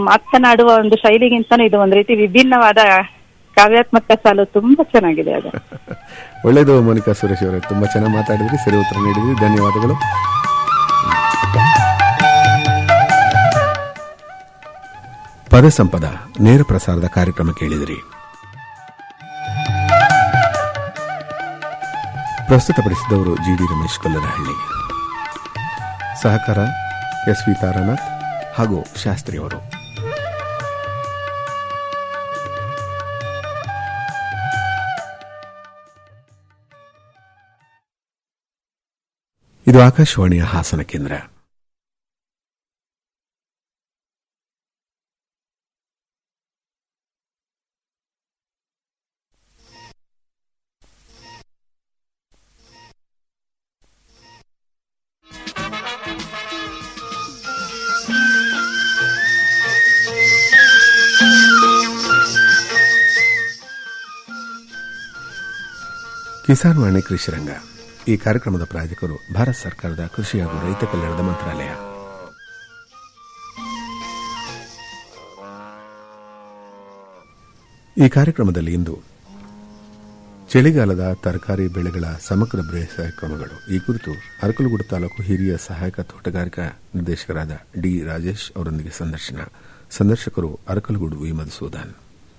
ಮಾತನಾಡುವ ಒಂದು ಶೈಲಿಗಿಂತನೂ ಇದು ಒಂದು ರೀತಿ ವಿಭಿನ್ನವಾದ ಕಾವ್ಯಾತ್ಮಕ ಸಾಲು ತುಂಬಾ ಚೆನ್ನಾಗಿದೆ ಅದು ಒಳ್ಳೇದು ಮೋನಿಕಾ ಸುರೇಶ್ ಅವರೇ ತುಂಬಾ ಚೆನ್ನಾಗಿ ಮಾತಾಡಿದ್ರಿ ಸರಿ ಉತ್ತರ ನೀಡಿದ್ರಿ ಧನ್ಯವಾದಗಳು ಪದ ಸಂಪದ ನೇರ ಪ್ರಸಾರದ ಕಾರ್ಯಕ್ರಮ ಕೇಳಿದಿರಿ ಪ್ರಸ್ತುತಪಡಿಸಿದವರು ಜಿ ಡಿ ರಮೇಶ್ ಕೊಲ್ಲರಹಳ್ಳಿ ಸಹಕಾರ ಎಸ್ ವಿ ತಾರಾನಾಥ್ ಹಾಗೂ ಶಾಸ್ತ್ರಿ ಅವರು ಇದು ಆಕಾಶವಾಣಿಯ ಹಾಸನ ಕೇಂದ್ರ ಕಿಸಾನ್ ವಾಣಿ ಕೃಷಿ ರಂಗ ಈ ಕಾರ್ಯಕ್ರಮದ ಪ್ರಾಯೋಜಕರು ಭಾರತ ಸರ್ಕಾರದ ಕೃಷಿ ಹಾಗೂ ರೈತ ಕಲ್ಯಾಣದ ಮಂತ್ರಾಲಯ ಈ ಕಾರ್ಯಕ್ರಮದಲ್ಲಿ ಇಂದು ಚಳಿಗಾಲದ ತರಕಾರಿ ಬೆಳೆಗಳ ಸಮಗ್ರ ಬೇಸಾಯ ಕ್ರಮಗಳು ಈ ಕುರಿತು ಅರಕಲಗೂಡು ತಾಲೂಕು ಹಿರಿಯ ಸಹಾಯಕ ತೋಟಗಾರಿಕಾ ನಿರ್ದೇಶಕರಾದ ಡಿ ರಾಜೇಶ್ ಅವರೊಂದಿಗೆ ಸಂದರ್ಶನ ಸಂದರ್ಶಕರು ಅರಕಲಗೂಡು ವಿ ಮಧುಸೂದನ್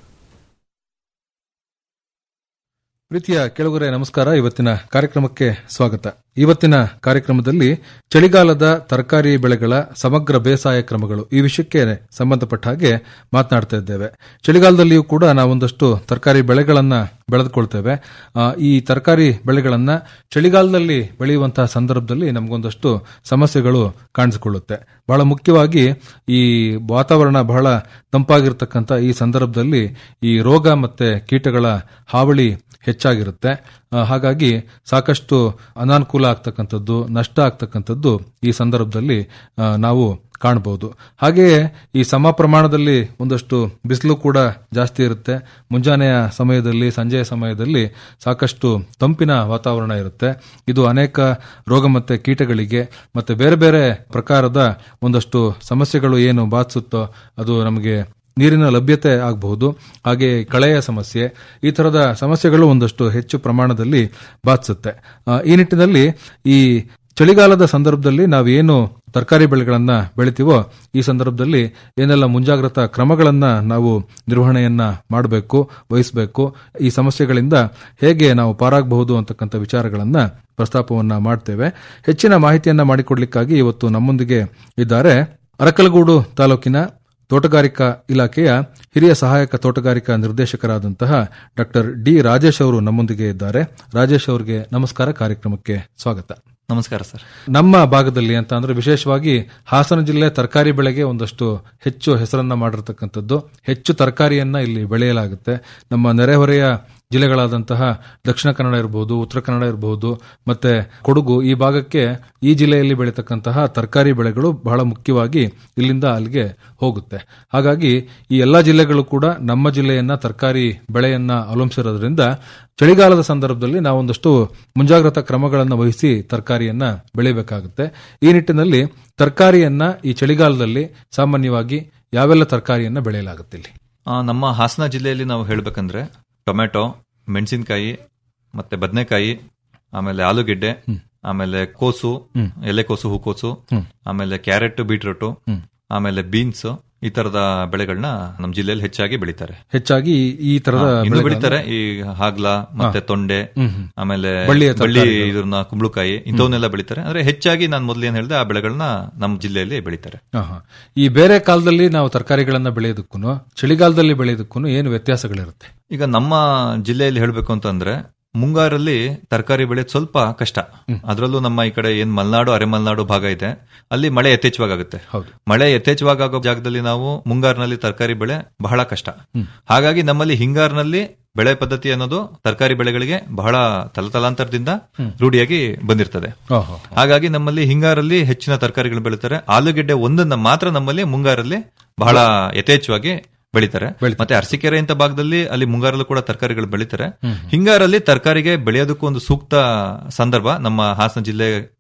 ಪ್ರೀತಿಯ ಕೆಳಗರೆ ನಮಸ್ಕಾರ ಇವತ್ತಿನ ಕಾರ್ಯಕ್ರಮಕ್ಕೆ ಸ್ವಾಗತ ಇವತ್ತಿನ ಕಾರ್ಯಕ್ರಮದಲ್ಲಿ ಚಳಿಗಾಲದ ತರಕಾರಿ ಬೆಳೆಗಳ ಸಮಗ್ರ ಬೇಸಾಯ ಕ್ರಮಗಳು ಈ ವಿಷಯಕ್ಕೆ ಸಂಬಂಧಪಟ್ಟ ಹಾಗೆ ಮಾತನಾಡ್ತಾ ಇದ್ದೇವೆ ಚಳಿಗಾಲದಲ್ಲಿಯೂ ಕೂಡ ನಾವೊಂದಷ್ಟು ತರಕಾರಿ ಬೆಳೆಗಳನ್ನ ಬೆಳೆದುಕೊಳ್ತೇವೆ ಆ, ಈ ತರಕಾರಿ ಬೆಳೆಗಳನ್ನ ಚಳಿಗಾಲದಲ್ಲಿ ಬೆಳೆಯುವಂತಹ ಸಂದರ್ಭದಲ್ಲಿ ನಮಗೊಂದಷ್ಟು ಸಮಸ್ಯೆಗಳು ಕಾಣಿಸಿಕೊಳ್ಳುತ್ತೆ ಬಹಳ ಮುಖ್ಯವಾಗಿ ಈ ವಾತಾವರಣ ಬಹಳ ತಂಪಾಗಿರ್ತಕ್ಕಂಥ ಈ ಸಂದರ್ಭದಲ್ಲಿ ಈ ರೋಗ ಮತ್ತೆ ಕೀಟಗಳ ಹಾವಳಿ ಹೆಚ್ಚಾಗಿರುತ್ತೆ ಆ, ಹಾಗಾಗಿ ಸಾಕಷ್ಟು ಅನಾನುಕೂಲ ಆಗ್ತಕ್ಕಂಥದ್ದು ನಷ್ಟ ಆಗ್ತಕ್ಕಂಥದ್ದು ಈ ಸಂದರ್ಭದಲ್ಲಿ ಆ, ನಾವು ಕಾಣಬಹುದು ಹಾಗೆಯೇ ಈ ಸಮ ಪ್ರಮಾಣದಲ್ಲಿ ಒಂದಷ್ಟು ಬಿಸಿಲು ಕೂಡ ಜಾಸ್ತಿ ಇರುತ್ತೆ ಮುಂಜಾನೆಯ ಸಮಯದಲ್ಲಿ ಸಂಜೆಯ ಸಮಯದಲ್ಲಿ ಸಾಕಷ್ಟು ತಂಪಿನ ವಾತಾವರಣ ಇರುತ್ತೆ ಇದು ಅನೇಕ ರೋಗ ಮತ್ತೆ ಕೀಟಗಳಿಗೆ ಮತ್ತೆ ಬೇರೆ ಬೇರೆ ಪ್ರಕಾರದ ಒಂದಷ್ಟು ಸಮಸ್ಯೆಗಳು ಏನು ಬಾಧಿಸುತ್ತೋ ಅದು ನಮಗೆ ನೀರಿನ ಲಭ್ಯತೆ ಆಗಬಹುದು ಹಾಗೆ ಕಳೆಯ ಸಮಸ್ಯೆ ಈ ತರದ ಸಮಸ್ಯೆಗಳು ಒಂದಷ್ಟು ಹೆಚ್ಚು ಪ್ರಮಾಣದಲ್ಲಿ ಬಾಧಿಸುತ್ತೆ ಆ, ಈ ನಿಟ್ಟಿನಲ್ಲಿ ಈ ಚಳಿಗಾಲದ ಸಂದರ್ಭದಲ್ಲಿ ನಾವೇನು ತರಕಾರಿ ಬೆಳೆಗಳನ್ನ ಬೆಳಿತೀವೋ ಈ ಸಂದರ್ಭದಲ್ಲಿ ಏನೆಲ್ಲ ಮುಂಜಾಗ್ರತಾ ಕ್ರಮಗಳನ್ನ ನಾವು ನಿರ್ವಹಣೆಯನ್ನ ಮಾಡಬೇಕು ವಹಿಸಬೇಕು ಈ ಸಮಸ್ಯೆಗಳಿಂದ ಹೇಗೆ ನಾವು ಪಾರಾಗಬಹುದು ಅಂತಕ್ಕಂಥ ವಿಚಾರಗಳನ್ನ ಪ್ರಸ್ತಾಪವನ್ನ ಮಾಡ್ತೇವೆ ಹೆಚ್ಚಿನ ಮಾಹಿತಿಯನ್ನ ಮಾಡಿಕೊಡ್ಲಿಕ್ಕಾಗಿ ಇವತ್ತು ನಮ್ಮೊಂದಿಗೆ ಇದ್ದಾರೆ ಅರಕಲಗೂಡು ತಾಲೂಕಿನ ತೋಟಗಾರಿಕಾ ಇಲಾಖೆಯ ಹಿರಿಯ ಸಹಾಯಕ ತೋಟಗಾರಿಕಾ ನಿರ್ದೇಶಕರಾದಂತಹ ಡಾಕ್ಟರ್ ಡಿ ರಾಜೇಶ್ ಅವರು ನಮ್ಮೊಂದಿಗೆ ಇದ್ದಾರೆ ರಾಜೇಶ್ ಅವರಿಗೆ ನಮಸ್ಕಾರ ಕಾರ್ಯಕ್ರಮಕ್ಕೆ ಸ್ವಾಗತ ನಮಸ್ಕಾರ ಸರ್ ನಮ್ಮ ಭಾಗದಲ್ಲಿ ಅಂತ ಅಂದ್ರೆ ವಿಶೇಷವಾಗಿ ಹಾಸನ ಜಿಲ್ಲೆ ತರಕಾರಿ ಬೆಳೆಗೆ ಒಂದಷ್ಟು ಹೆಚ್ಚು ಹೆಸರನ್ನ ಮಾಡಿರ್ತಕ್ಕಂಥದ್ದು ಹೆಚ್ಚು ತರಕಾರಿಯನ್ನ ಇಲ್ಲಿ ಬೆಳೆಯಲಾಗುತ್ತೆ ನಮ್ಮ ನೆರೆಹೊರೆಯ ಜಿಲ್ಲೆಗಳಾದಂತಹ ದಕ್ಷಿಣ ಕನ್ನಡ ಇರಬಹುದು ಉತ್ತರ ಕನ್ನಡ ಇರಬಹುದು ಮತ್ತೆ ಕೊಡಗು ಈ ಭಾಗಕ್ಕೆ ಈ ಜಿಲ್ಲೆಯಲ್ಲಿ ಬೆಳೀತಕ್ಕಂತಹ ತರಕಾರಿ ಬೆಳೆಗಳು ಬಹಳ ಮುಖ್ಯವಾಗಿ ಇಲ್ಲಿಂದ ಅಲ್ಲಿಗೆ ಹೋಗುತ್ತೆ ಹಾಗಾಗಿ ಈ ಎಲ್ಲಾ ಜಿಲ್ಲೆಗಳು ಕೂಡ ನಮ್ಮ ಜಿಲ್ಲೆಯನ್ನ ತರಕಾರಿ ಬೆಳೆಯನ್ನ ಅವಲಂಬಿಸಿರೋದ್ರಿಂದ ಚಳಿಗಾಲದ ಸಂದರ್ಭದಲ್ಲಿ ನಾವೊಂದಷ್ಟು ಮುಂಜಾಗ್ರತಾ ಕ್ರಮಗಳನ್ನು ವಹಿಸಿ ತರಕಾರಿಯನ್ನ ಬೆಳಿಬೇಕಾಗುತ್ತೆ ಈ ನಿಟ್ಟಿನಲ್ಲಿ ತರಕಾರಿಯನ್ನ ಈ ಚಳಿಗಾಲದಲ್ಲಿ ಸಾಮಾನ್ಯವಾಗಿ ಯಾವೆಲ್ಲ ತರಕಾರಿಯನ್ನ ಬೆಳೆಯಲಾಗುತ್ತೆ ಇಲ್ಲಿ ಆ, ನಮ್ಮ ಹಾಸನ ಜಿಲ್ಲೆಯಲ್ಲಿ ನಾವು ಹೇಳ್ಬೇಕಂದ್ರೆ ಟೊಮೆಟೊ ಮೆಣಸಿನಕಾಯಿ ಮತ್ತೆ ಬದನೆಕಾಯಿ ಆಮೇಲೆ ಆಲೂಗೆಡ್ಡೆ ಆಮೇಲೆ ಕೋಸು ಎಲೆಕೋಸು ಹೂಕೋಸು ಆಮೇಲೆ ಕ್ಯಾರೆಟ್ ಬೀಟ್ರೂಟ್ ಆಮೇಲೆ ಬೀನ್ಸ್ ಈ ತರದ ಬೆಳೆಗಳನ್ನ ನಮ್ಮ ಜಿಲ್ಲೆಯಲ್ಲಿ ಹೆಚ್ಚಾಗಿ ಬೆಳಿತಾರೆ ಹೆಚ್ಚಾಗಿ ಈ- ಈ ತರದ ಇನ್ನು ಬೆಳೆಗಳನ್ನ- ಬೆಳಿತಾರೆ ಈ ಹಾಗ್ಲ ಮತ್ತೆ ತೊಂಡೆ ಆಮೇಲೆ ಬಳ್ಳಿಯ ಬಳ್ಳಿ ತರಕಾರಿಗಳು. ಇದನ್ನ ಕುಂಬಳಕಾಯಿ ಇಂಥವನ್ನೆಲ್ಲ ಬೆಳಿತಾರೆ ಅಂದ್ರೆ ಹೆಚ್ಚಾಗಿ ನಾನು ಮೊದಲು ಏನ್ ಹೇಳಿದೆ ಆ ಬೆಳೆಗಳನ್ನ ನಮ್ಮ ಜಿಲ್ಲೆಯಲ್ಲಿ ಬೆಳಿತಾರೆ ಆಹಾ. ಈ ಬೇರೆ ಕಾಲದಲ್ಲಿ ನಾವು ತರಕಾರಿಗಳನ್ನ ಬೆಳೆಯೋದಕ್ಕೂ ಚಳಿಗಾಲದಲ್ಲಿ ಬೆಳೆಯೋದಕ್ಕೂ ಏನು ವ್ಯತ್ಯಾಸಗಳಿರುತ್ತೆ ಈಗ ನಮ್ಮ ಜಿಲ್ಲೆಯಲ್ಲಿ ಹೇಳಬೇಕು ಅಂತಂದ್ರೆ ಮುಂಗಾರಲ್ಲಿ ತರಕಾರಿ ಬೆಳೆಯೋದು ಸ್ವಲ್ಪ ಕಷ್ಟ ಅದರಲ್ಲೂ ನಮ್ಮ ಈ ಕಡೆ ಏನ್ ಮಲೆನಾಡು ಅರೆ ಮಲೆನಾಡು ಭಾಗ ಇದೆ ಅಲ್ಲಿ ಮಳೆ ಯಥೇಚ್ಛವಾಗುತ್ತೆ ಹೌದು. ಮಳೆ ಯಥೇಚ್ಛವಾಗೋ ಜಾಗದಲ್ಲಿ ನಾವು ಮುಂಗಾರಿನಲ್ಲಿ ತರಕಾರಿ ಬೆಳೆ ಬಹಳ ಕಷ್ಟ ಹಾಗಾಗಿ ನಮ್ಮಲ್ಲಿ ಹಿಂಗಾರಿನಲ್ಲಿ ಬೆಳೆ ಪದ್ಧತಿ ಅನ್ನೋದು ತರಕಾರಿ ಬೆಳೆಗಳಿಗೆ ಬಹಳ ತಲತಲಾಂತರದಿಂದ ರೂಢಿಯಾಗಿ ಬಂದಿರ್ತದೆ ಓಹೋ. ಹಾಗಾಗಿ ನಮ್ಮಲ್ಲಿ ಹಿಂಗಾರಲ್ಲಿ ಹೆಚ್ಚಿನ ತರಕಾರಿಗಳು ಬೆಳೀತಾರೆ ಆಲೂಗೆಡ್ಡೆ ಒಂದನ್ನ ಮಾತ್ರ ನಮ್ಮಲ್ಲಿ ಮುಂಗಾರಲ್ಲಿ ಬಹಳ ಯಥೇಚ್ಛವಾಗಿ ಬೆಳಿತಾರೆ ಮತ್ತೆ ಅರಸೀಕೆರೆ ಅಂತ ಭಾಗದಲ್ಲಿ ಅಲ್ಲಿ ಮುಂಗಾರಲ್ಲೂ ಕೂಡ ತರಕಾರಿಗಳು ಬೆಳಿತಾರೆ ಹಿಂಗಾರಲ್ಲಿ ತರಕಾರಿಗೆ ಬೆಳೆಯೋದಕ್ಕೂ ಒಂದು ಸೂಕ್ತ ಸಂದರ್ಭ ನಮ್ಮ ಹಾಸನ ಜಿಲ್ಲೆ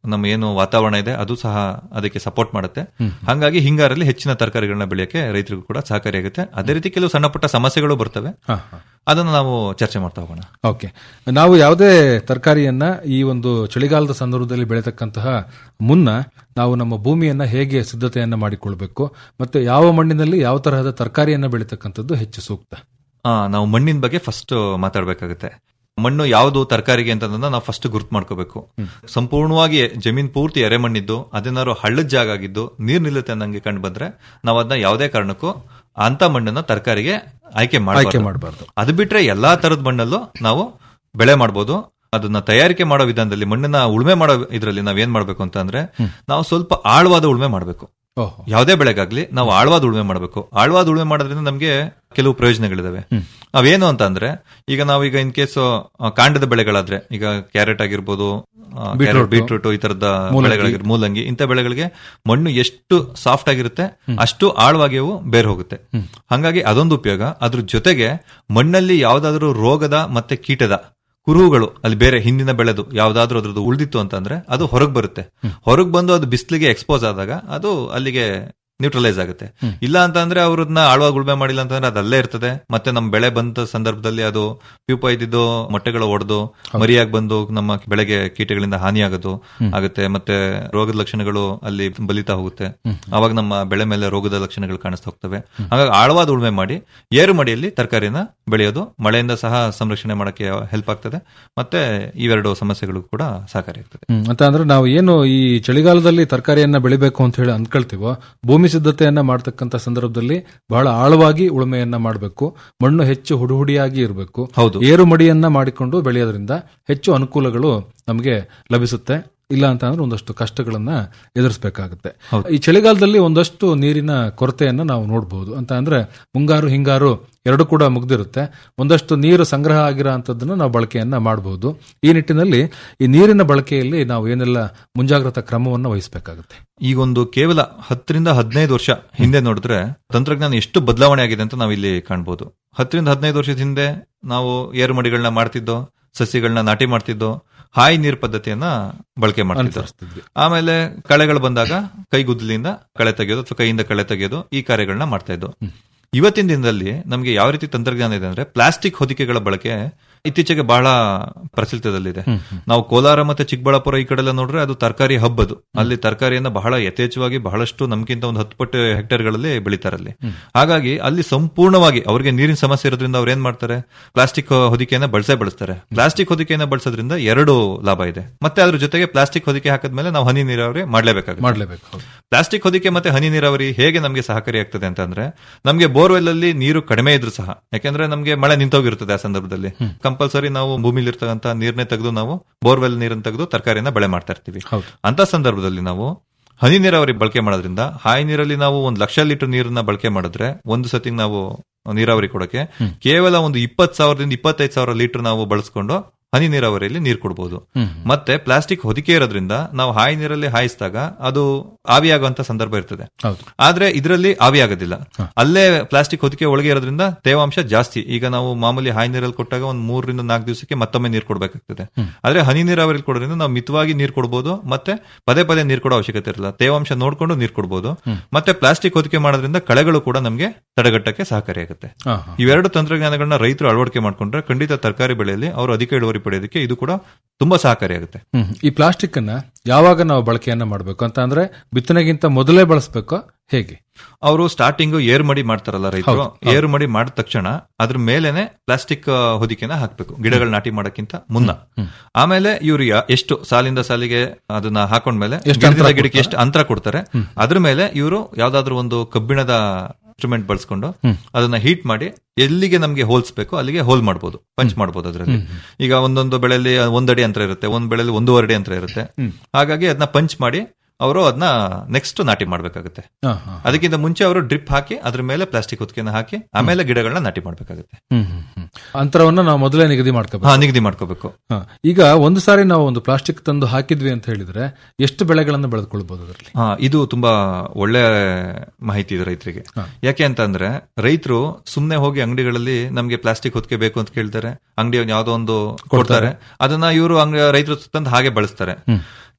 ನಮ್ಮ ಏನು ವಾತಾವರಣ ಇದೆ ಅದು ಸಹ ಅದಕ್ಕೆ ಸಪೋರ್ಟ್ ಮಾಡುತ್ತೆ ಹಾಗಾಗಿ ಹಿಂಗಾರಲ್ಲಿ ಹೆಚ್ಚಿನ ತರಕಾರಿಗಳನ್ನ ಬೆಳೆಯಕ್ಕೆ ರೈತರಿಗೂ ಕೂಡ ಸಹಕಾರಿಯಾಗುತ್ತೆ ಅದೇ ರೀತಿ ಕೆಲವು ಸಣ್ಣ ಪುಟ್ಟ ಸಮಸ್ಯೆಗಳು ಬರ್ತವೆ ಹಾ, ಹಾ. ಅದನ್ನು ನಾವು ಚರ್ಚೆ ಮಾಡ್ತಾ ಹೋಗೋಣ ಓಕೆ ನಾವು ಯಾವುದೇ ತರಕಾರಿಯನ್ನ ಈ ಒಂದು ಚಳಿಗಾಲದ ಸಂದರ್ಭದಲ್ಲಿ ಬೆಳೆತಕ್ಕಂತಹ ಮುನ್ನ ನಾವು ನಮ್ಮ ಭೂಮಿಯನ್ನ ಹೇಗೆ ಸಿದ್ಧತೆಯನ್ನ ಮಾಡಿಕೊಳ್ಬೇಕು ಮತ್ತೆ ಯಾವ ಮಣ್ಣಿನಲ್ಲಿ ಯಾವ ತರಹದ ತರಕಾರಿಯನ್ನ ಬೆಳೀತಕ್ಕಂಥದ್ದು ಹೆಚ್ಚು ಸೂಕ್ತ ಆ, ನಾವು ಮಣ್ಣಿನ ಬಗ್ಗೆ ಫಸ್ಟ್ ಮಾತಾಡ್ಬೇಕಾಗುತ್ತೆ ಮಣ್ಣು ಯಾವುದು ತರಕಾರಿಗೆ ಅಂತಂದ್ರೆ ನಾವು ಫಸ್ಟ್ ಗುರ್ತು ಮಾಡ್ಕೋಬೇಕು ಸಂಪೂರ್ಣವಾಗಿ ಜಮೀನ್ ಪೂರ್ತಿ ಎರೆ ಮಣ್ಣಿದ್ದು ಅದೇನಾದ್ರು ಹಳ್ಳದ ಜಾಗ ಆಗಿದ್ದು ನೀರ್ ನಿಲ್ಲುತ್ತೆ ಅನ್ನಂಗೆ ಕಂಡು ಬಂದ್ರೆ ನಾವು ಅದನ್ನ ಯಾವುದೇ ಕಾರಣಕ್ಕೂ ಅಂತ ಮಣ್ಣನ್ನ ತರಕಾರಿಗೆ ಆಯ್ಕೆ ಆಯ್ಕೆ ಮಾಡಬಾರ್ದು ಮಾಡಬಾರ್ದು ಅದು ಬಿಟ್ರೆ ಎಲ್ಲಾ ತರದ ಮಣ್ಣಲ್ಲೂ ನಾವು ಬೆಳೆ ಮಾಡಬಹುದು ಅದನ್ನ ತಯಾರಿಕೆ ಮಾಡೋ ವಿಧಾನದಲ್ಲಿ ಮಣ್ಣನ್ನ ಉಳುಮೆ ಮಾಡೋ ಇದ್ರಲ್ಲಿ ನಾವ್ ಏನ್ ಮಾಡ್ಬೇಕು ಅಂತ ಅಂದ್ರೆ ನಾವು ಸ್ವಲ್ಪ ಆಳವಾದ ಉಳುಮೆ ಮಾಡಬೇಕು ಓಹೋ ಯಾವುದೇ ಬೆಳೆಗಾಗ್ಲಿ ನಾವು ಆಳವಾದ ಉಳುಮೆ ಮಾಡಬೇಕು ಆಳವಾದ ಉಳುಮೆ ಮಾಡೋದ್ರಿಂದ ನಮಗೆ ಕೆಲವು ಪ್ರಯೋಜನಗಳಿದಾವೆ ಅವೇನು ಅಂತ ಅಂದ್ರೆ ಈಗ ನಾವೀಗ ಇನ್ ಕೇಸ್ ಕಾಂಡದ ಬೆಳೆಗಳಾದ್ರೆ ಈಗ ಕ್ಯಾರೆಟ್ ಆಗಿರ್ಬೋದು Beetroot. ಬೀಟ್ರೂಟ್ ಈ ತರದ ಮೂಲಂಗಿ. ಬೆಳೆಗಳಾಗಿರ್ ಮೂಲಂಗಿ ಇಂಥ ಬೆಳೆಗಳಿಗೆ ಮಣ್ಣು ಎಷ್ಟು ಸಾಫ್ಟ್ ಆಗಿರುತ್ತೆ ಅಷ್ಟು ಆಳವಾಗಿ ಅವು ಬೇರ್ ಹೋಗುತ್ತೆ ಹಂಗಾಗಿ ಅದೊಂದು ಉಪಯೋಗ ಅದ್ರ ಜೊತೆಗೆ ಮಣ್ಣಲ್ಲಿ ಯಾವ್ದಾದ್ರು ರೋಗದ ಮತ್ತೆ ಕೀಟದ ಕುರುಹುಗಳು ಅಲ್ಲಿ ಬೇರೆ ಹಿಂದಿನ ಬೆಳೆದು ಯಾವ್ದಾದ್ರು ಅದ್ರದ್ದು ಉಳಿದಿತ್ತು ಅಂತಂದ್ರೆ ಅದು ಹೊರಗೆ ಬರುತ್ತೆ ಹೊರಗೆ ಬಂದು ಅದು ಬಿಸಿಲಿಗೆ ಎಕ್ಸ್ಪೋಸ್ ಆದಾಗ ಅದು ಅಲ್ಲಿಗೆ ನ್ಯೂಟ್ರಲೈಸ್ ಆಗುತ್ತೆ ಇಲ್ಲ ಅಂತಂದ್ರೆ ಅವ್ರನ್ನ ಆಳವಾಗಿ ಉಳುಮೆ ಮಾಡಿಲ್ಲ ಅಂತಂದ್ರೆ ಅದು ಅಲ್ಲೇ ಇರ್ತದೆ ಮತ್ತೆ ನಮ್ಮ ಬೆಳೆ ಬಂದ ಸಂದರ್ಭದಲ್ಲಿ ಅದು ಪ್ಯೂಪ ಇದ್ದಿದ್ದು ಮೊಟ್ಟೆಗಳು ಒಡೆದು ಮರಿಯಾಗಿ ಬಂದು ನಮ್ಮ ಬೆಳೆಗೆ ಕೀಟಗಳಿಂದ ಹಾನಿಯಾಗೋದು ಆಗುತ್ತೆ ಮತ್ತೆ ರೋಗದ ಲಕ್ಷಣಗಳು ಅಲ್ಲಿ ಬಲಿತಾ ಹೋಗುತ್ತೆ ಅವಾಗ ನಮ್ಮ ಬೆಳೆ ಮೇಲೆ ರೋಗದ ಲಕ್ಷಣಗಳು ಕಾಣಿಸ್ತಾ ಹೋಗ್ತವೆ ಹಾಗಾಗಿ ಆಳವಾದ ಉಳುಮೆ ಮಾಡಿ ಏರು ಮಡಿಯಲ್ಲಿ ತರಕಾರಿನ ಬೆಳೆಯೋದು ಮಳೆಯಿಂದ ಸಹ ಸಂರಕ್ಷಣೆ ಮಾಡಕ್ಕೆ ಹೆಲ್ಪ್ ಆಗ್ತದೆ ಮತ್ತೆ ಇವೆರಡು ಸಮಸ್ಯೆಗಳು ಕೂಡ ಸಹಕಾರಿಯಾಗ್ತದೆ ಹ್ಮ್. ಅಂತ ಅಂದ್ರೆ ನಾವು ಏನು ಈ ಚಳಿಗಾಲದಲ್ಲಿ ತರಕಾರಿಯನ್ನ ಬೆಳಿಬೇಕು ಅಂತ ಹೇಳಿ ಅನ್ಕೊಳ್ತೀವೋ ಭೂಮಿ ಸಿದ್ಧತೆಯನ್ನ ಮಾಡ್ತಕ್ಕಂಥ ಸಂದರ್ಭದಲ್ಲಿ ಬಹಳ ಆಳವಾಗಿ ಉಳುಮೆಯನ್ನ ಮಾಡಬೇಕು ಮಣ್ಣು ಹೆಚ್ಚು ಹುಡುಹುಡಿಯಾಗಿ ಇರಬೇಕು ಹೌದು. ಏರು ಮಡಿಯನ್ನ ಮಾಡಿಕೊಂಡು ಬೆಳೆಯೋದ್ರಿಂದ ಹೆಚ್ಚು ಅನುಕೂಲಗಳು ನಮಗೆ ಲಭಿಸುತ್ತೆ ಇಲ್ಲ ಅಂತ ಅಂದ್ರೆ ಒಂದಷ್ಟು ಕಷ್ಟಗಳನ್ನ ಎದುರಿಸಬೇಕಾಗುತ್ತೆ ಈ ಚಳಿಗಾಲದಲ್ಲಿ ಒಂದಷ್ಟು ನೀರಿನ ಕೊರತೆಯನ್ನ ನಾವು ನೋಡಬಹುದು ಅಂತ ಅಂದ್ರೆ ಮುಂಗಾರು ಹಿಂಗಾರು ಎರಡು ಕೂಡ ಮುಗ್ದಿರುತ್ತೆ ಒಂದಷ್ಟು ನೀರು ಸಂಗ್ರಹ ಆಗಿರೋ ಅಂಥದ್ದನ್ನ ನಾವು ಬಳಕೆಯನ್ನ ಮಾಡಬಹುದು ಈ ನಿಟ್ಟಿನಲ್ಲಿ ಈ ನೀರಿನ ಬಳಕೆಯಲ್ಲಿ ನಾವು ಏನೆಲ್ಲ ಮುಂಜಾಗ್ರತಾ ಕ್ರಮವನ್ನು ವಹಿಸಬೇಕಾಗುತ್ತೆ ಈಗೊಂದು ಕೇವಲ ಹತ್ತರಿಂದ ಹದಿನೈದು ವರ್ಷ ಹಿಂದೆ ನೋಡಿದ್ರೆ ತಂತ್ರಜ್ಞಾನ ಎಷ್ಟು ಬದಲಾವಣೆ ಆಗಿದೆ ಅಂತ ನಾವು ಇಲ್ಲಿ ಕಾಣ್ಬೋದು ಹತ್ತರಿಂದ ಹದಿನೈದು ವರ್ಷದ ಹಿಂದೆ ನಾವು ಏರು ಮಡಿಗಳನ್ನ ಮಾಡ್ತಿದ್ದೋ ಸಸಿಗಳನ್ನ ನಾಟಿ ಮಾಡ್ತಿದ್ದೋ ಹಾಯಿ ನೀರ್ ಪದ್ಧತಿಯನ್ನ ಬಳಕೆ ಮಾಡ್ತಿದ್ದೋ ಅನುಸರಿಸ್ತಿದ್ವಿ ಆಮೇಲೆ ಕಳೆಗಳು ಬಂದಾಗ ಕೈಗುದ್ದಲಿಂದ ಕಳೆ ತೆಗೆಯೋದು ಅಥವಾ ಕೈಯಿಂದ ಕಳೆ ತೆಗೆಯೋದು ಈ ಕಾರ್ಯಗಳನ್ನ ಮಾಡ್ತಾ ಇದ್ದು ಇವತ್ತಿನ ದಿನದಲ್ಲಿ ನಮಗೆ ಯಾವ ರೀತಿ ತಂತ್ರಜ್ಞಾನ ಇದೆ ಅಂದ್ರೆ ಪ್ಲಾಸ್ಟಿಕ್ ಹೊದಿಕೆಗಳ ಬಳಕೆ ಇತ್ತೀಚೆಗೆ ಬಹಳ ಪ್ರಚಲಿತದಲ್ಲಿದೆ ನಾವು ಕೋಲಾರ ಮತ್ತೆ ಚಿಕ್ಕಬಳ್ಳಾಪುರ ಈ ಕಡೆ ಎಲ್ಲ ನೋಡ್ರೆ ಅದು ತರಕಾರಿ ಹಬ್ ಅದು ಅಲ್ಲಿ ತರಕಾರಿಯನ್ನ ಬಹಳ ಯಥೇಚ್ಛವಾಗಿ ಬಹಳಷ್ಟು ನಮ್ಗಿಂತ ಒಂದು ಹತ್ತು ಪಟ್ಟು ಹೆಕ್ಟೇರ್ಗಳಲ್ಲಿ ಬೆಳಿತಾರೆ ಅಲ್ಲಿ ಹಾಗಾಗಿ ಅಲ್ಲಿ ಸಂಪೂರ್ಣವಾಗಿ ಅವ್ರಿಗೆ ನೀರಿನ ಸಮಸ್ಯೆ ಇರೋದ್ರಿಂದ ಅವ್ರು ಏನ್ ಮಾಡ್ತಾರೆ ಪ್ಲಾಸ್ಟಿಕ್ ಹೊದಿಕೆಯನ್ನ ಬಳಸೇ ಬಳಸ್ತಾರೆ ಪ್ಲಾಸ್ಟಿಕ್ ಹೊದಿಕೆಯನ್ನ ಬಳಸೋದ್ರಿಂದ ಎರಡು ಲಾಭ ಇದೆ ಮತ್ತೆ ಅದ್ರ ಜೊತೆಗೆ ಪ್ಲಾಸ್ಟಿಕ್ ಹೊದಿಕೆ ಹಾಕಿದ್ಮೇಲೆ ನಾವು ಹನಿ ನೀರಾವರಿ ಮಾಡ್ಲೇಬೇಕಾಗುತ್ತೆ ಮಾಡ್ಲೇಬೇಕು ಹೌದು. ಪ್ಲಾಸ್ಟಿಕ್ ಹೊದಿಕೆ ಮತ್ತೆ ಹನಿ ನೀರಾವರಿ ಹೇಗೆ ನಮಗೆ ಸಹಕಾರಿಯಾಗ್ತದೆ ಅಂತಂದ್ರೆ ನಮಗೆ ಬೋರ್ವೆಲ್ ಅಲ್ಲಿ ನೀರು ಕಡಿಮೆ ಇದ್ರು ಸಹ ಯಾಕಂದ್ರೆ ನಮಗೆ ಮಳೆ ನಿಂತೋಗಿರ್ತದೆ ಆ ಸಂದರ್ಭದಲ್ಲಿ ಕಂಪಲ್ಸರಿ ನಾವು ಭೂಮಿಲಿ ಇರ್ತಕ್ಕಂತ ನೀರ್ನೇ ತೆಗೆದು ನಾವು ಬೋರ್ವೆಲ್ ನೀರನ್ನು ತೆಗೆದು ತರಕಾರಿಯನ್ನ ಬೆಳೆ ಮಾಡ್ತಾ ಇರ್ತೀವಿ ಹೌದು. ಅಂತ ಸಂದರ್ಭದಲ್ಲಿ ನಾವು ಹನಿ ನೀರಾವರಿ ಬಳಕೆ ಮಾಡೋದ್ರಿಂದ ಹಾಯಿ ನೀರಲ್ಲಿ ನಾವು ಒಂದು ಲಕ್ಷ ಲೀಟರ್ ನೀರನ್ನ ಬಳಕೆ ಮಾಡಿದ್ರೆ ಒಂದು ಸತಿ ನಾವು ನೀರಾವರಿ ಕೊಡಕ್ಕೆ ಕೇವಲ ಒಂದು ಇಪ್ಪತ್ ಸಾವಿರದಿಂದ ಇಪ್ಪತ್ತೈದು ಸಾವಿರ ಲೀಟರ್ ನಾವು ಬಳಸ್ಕೊಂಡು ಹನಿ ನೀರಾವರಿಯಲ್ಲಿ ನೀರು ಕೊಡಬಹುದು ಹ್ಮ್. ಮತ್ತೆ ಪ್ಲಾಸ್ಟಿಕ್ ಹೊದಿಕೆ ಇರೋದ್ರಿಂದ ನಾವು ಹಾಯಿ ನೀರಲ್ಲಿ ಹಾಯಿಸಿದಾಗ ಅದು ಆವಿಯಾಗುವಂತ ಸಂದರ್ಭ ಇರ್ತದೆ ಹೌದು ಆದ್ರೆ ಇದರಲ್ಲಿ ಆವಿ ಆಗೋದಿಲ್ಲ ಅಲ್ಲೇ ಪ್ಲಾಸ್ಟಿಕ್ ಹೊದಿಕೆ ಒಳಗೆ ಇರೋದ್ರಿಂದ ತೇವಾಂಶ ಜಾಸ್ತಿ ಈಗ ನಾವು ಮಾಮೂಲಿ ಹಾಯಿ ನೀರಲ್ಲಿ ಕೊಟ್ಟಾಗ ಒಂದ್ ಮೂರರಿಂದ ನಾಲ್ಕು ದಿವಸಕ್ಕೆ ಮತ್ತೊಮ್ಮೆ ನೀರು ಕೊಡಬೇಕಾಗ್ತದೆ ಆದ್ರೆ ಹನಿ ನೀರಾವರಿ ಕೊಡೋದ್ರಿಂದ ನಾವು ಮಿತವಾಗಿ ನೀರು ಕೊಡಬಹುದು ಮತ್ತೆ ಪದೇ ಪದೇ ನೀರು ಕೊಡೋ ಅವಶ್ಯಕತೆ ಇರಲ್ಲ ತೇವಾಂಶ ನೋಡ್ಕೊಂಡು ನೀರು ಕೊಡಬಹುದು ಮತ್ತೆ ಪ್ಲಾಸ್ಟಿಕ್ ಹೊದಿಕೆ ಮಾಡೋದ್ರಿಂದ ಕಳೆಗಳು ಕೂಡ ನಮಗೆ ತಡೆಗಟ್ಟಕ್ಕೆ ಸಹಕಾರಿಯಾಗುತ್ತೆ ಹಾ, ಹಾ. ಇವೆರಡು ತಂತ್ರಜ್ಞಾನಗಳನ್ನ ರೈತರು ಅಳವಡಿಕೆ ಮಾಡ್ಕೊಂಡ್ರೆ ಖಂಡಿತ ತರಕಾರಿ ಬೆಳೆಯಲ್ಲಿ ಅವರು ಅಧಿಕ ಇಳುವರಿ ಪಡೆಯೋದಕ್ಕೆ ಇದು ಕೂಡ ತುಂಬಾ ಸಹಕಾರಿಯಾಗುತ್ತೆ ಹ್ಮ್. ಈ ಪ್ಲಾಸ್ಟಿಕ್ ಅನ್ನ ಯಾವಾಗ ನಾವು ಬಳಕೆಯನ್ನ ಮಾಡಬೇಕು ಅಂತ ಅಂದ್ರೆ ಬಿತ್ತನೆಗಿಂತ ಮೊದಲೇ ಬಳಸಬೇಕು ಹೇಗೆ ಅವರು ಸ್ಟಾರ್ಟಿಂಗ್ ಏರು ಮಡಿ ಮಾಡ್ತಾರಲ್ಲ ರೈತರು ಏರು ಮಡಿ ಮಾಡಿದ ತಕ್ಷಣ ಅದ್ರ ಮೇಲೆನೆ ಪ್ಲಾಸ್ಟಿಕ್ ಆ, ಹೊದಿಕೆನ ಹಾಕ್ಬೇಕು ಗಿಡಗಳ ನಾಟಿ ಮಾಡಕ್ಕಿಂತ ಮುನ್ನ ಆಮೇಲೆ ಇವ್ರು ಯಾ- ಎಷ್ಟು ಸಾಲಿಂದ ಸಾಲಿಗೆ ಅದನ್ನ ಹಾಕೊಂಡ್ಮೇಲೆ ಎಷ್ಟು ಗಿಡದಿಂದ ಅಂತರ ಗಿಡಕ್ಕೆ ಎಷ್ಟು ಅಂತರ ಕೊಡ್ತಾರೆ ಅದ್ರ ಮೇಲೆ ಇವರು ಯಾವ್ದಾದ್ರು ಒಂದು ಕಬ್ಬಿಣದ ಇನ್ಸ್ಟ್ರೂಮೆಂಟ್ ಬಳಸ್ಕೊಂಡು ಅದನ್ನ ಹೀಟ್ ಮಾಡಿ ಎಲ್ಲಿಗೆ ನಮ್ಗೆ ಹೋಲ್ಸ್ಬೇಕು ಅಲ್ಲಿಗೆ ಹೋಲ್ ಮಾಡ್ಬೋದು ಪಂಚ್ ಮಾಡ್ಬೋದು ಅದರಲ್ಲಿ ಈಗ ಒಂದೊಂದು ಬೆಳೆಯಲ್ಲಿ ಒಂದಡಿ ಅಂತರ ಇರುತ್ತೆ ಒಂದ್ ಬೆಳೆಯಲ್ಲಿ ಒಂದೂವರೆ ಅಡಿ ಅಂತರ ಇರುತ್ತೆ ಹಾಗಾಗಿ ಅದನ್ನ ಪಂಚ್ ಮಾಡಿ ಅವರು ಅದನ್ನ ನೆಕ್ಸ್ಟ್ ನಾಟಿ ಮಾಡ್ಬೇಕಾಗುತ್ತೆ ಹಾ, ಹಾ. ಅದಕ್ಕಿಂತ ಮುಂಚೆ ಅವರು ಡ್ರಿಪ್ ಹಾಕಿ ಅದ್ರ ಮೇಲೆ ಪ್ಲಾಸ್ಟಿಕ್ ಹೊತ್ತಿಗೆನ ಹಾಕಿ ಆಮೇಲೆ ಗಿಡಗಳನ್ನ ನಾಟಿ ಮಾಡ್ಬೇಕಾಗುತ್ತೆ ಹ್ಮ್, ಹ್ಮ್, ಹ್ಮ್. ಅಂತರವನ್ನ ನಾವು ಮೊದಲೇ ನಿಗದಿ ಮಾಡ್ಕೋಬೇಕು ಹಾ ನಿಗದಿ ಮಾಡ್ಕೋಬೇಕು ಹಾ. ಈಗ ಒಂದು ಸಾರಿ ನಾವು ಒಂದು ಪ್ಲಾಸ್ಟಿಕ್ ತಂದು ಹಾಕಿದ್ವಿ ಅಂತ ಹೇಳಿದ್ರೆ ಎಷ್ಟು ಬೆಳೆಗಳನ್ನು ಬೆಳೆದುಕೊಳ್ಬಹುದು ಅದರಲ್ಲಿ ಹಾ ಇದು ತುಂಬಾ ಒಳ್ಳೆ ಮಾಹಿತಿ ಇದೆ ರೈತರಿಗೆ ಯಾಕೆ ಅಂತಂದ್ರೆ ರೈತರು ಸುಮ್ನೆ ಹೋಗಿ ಅಂಗಡಿಗಳಲ್ಲಿ ನಮ್ಗೆ ಪ್ಲಾಸ್ಟಿಕ್ ಹೊತ್ತಿಗೆ ಬೇಕು ಅಂತ ಕೇಳ್ತಾರೆ ಅಂಗಡಿ ಯಾವ್ದೋ ಒಂದು ಕೊಡ್ತಾರೆ ಅದನ್ನ ಇವರು ರೈತರು ತಂದು ಹಾಗೆ ಬಳಸ್ತಾರೆ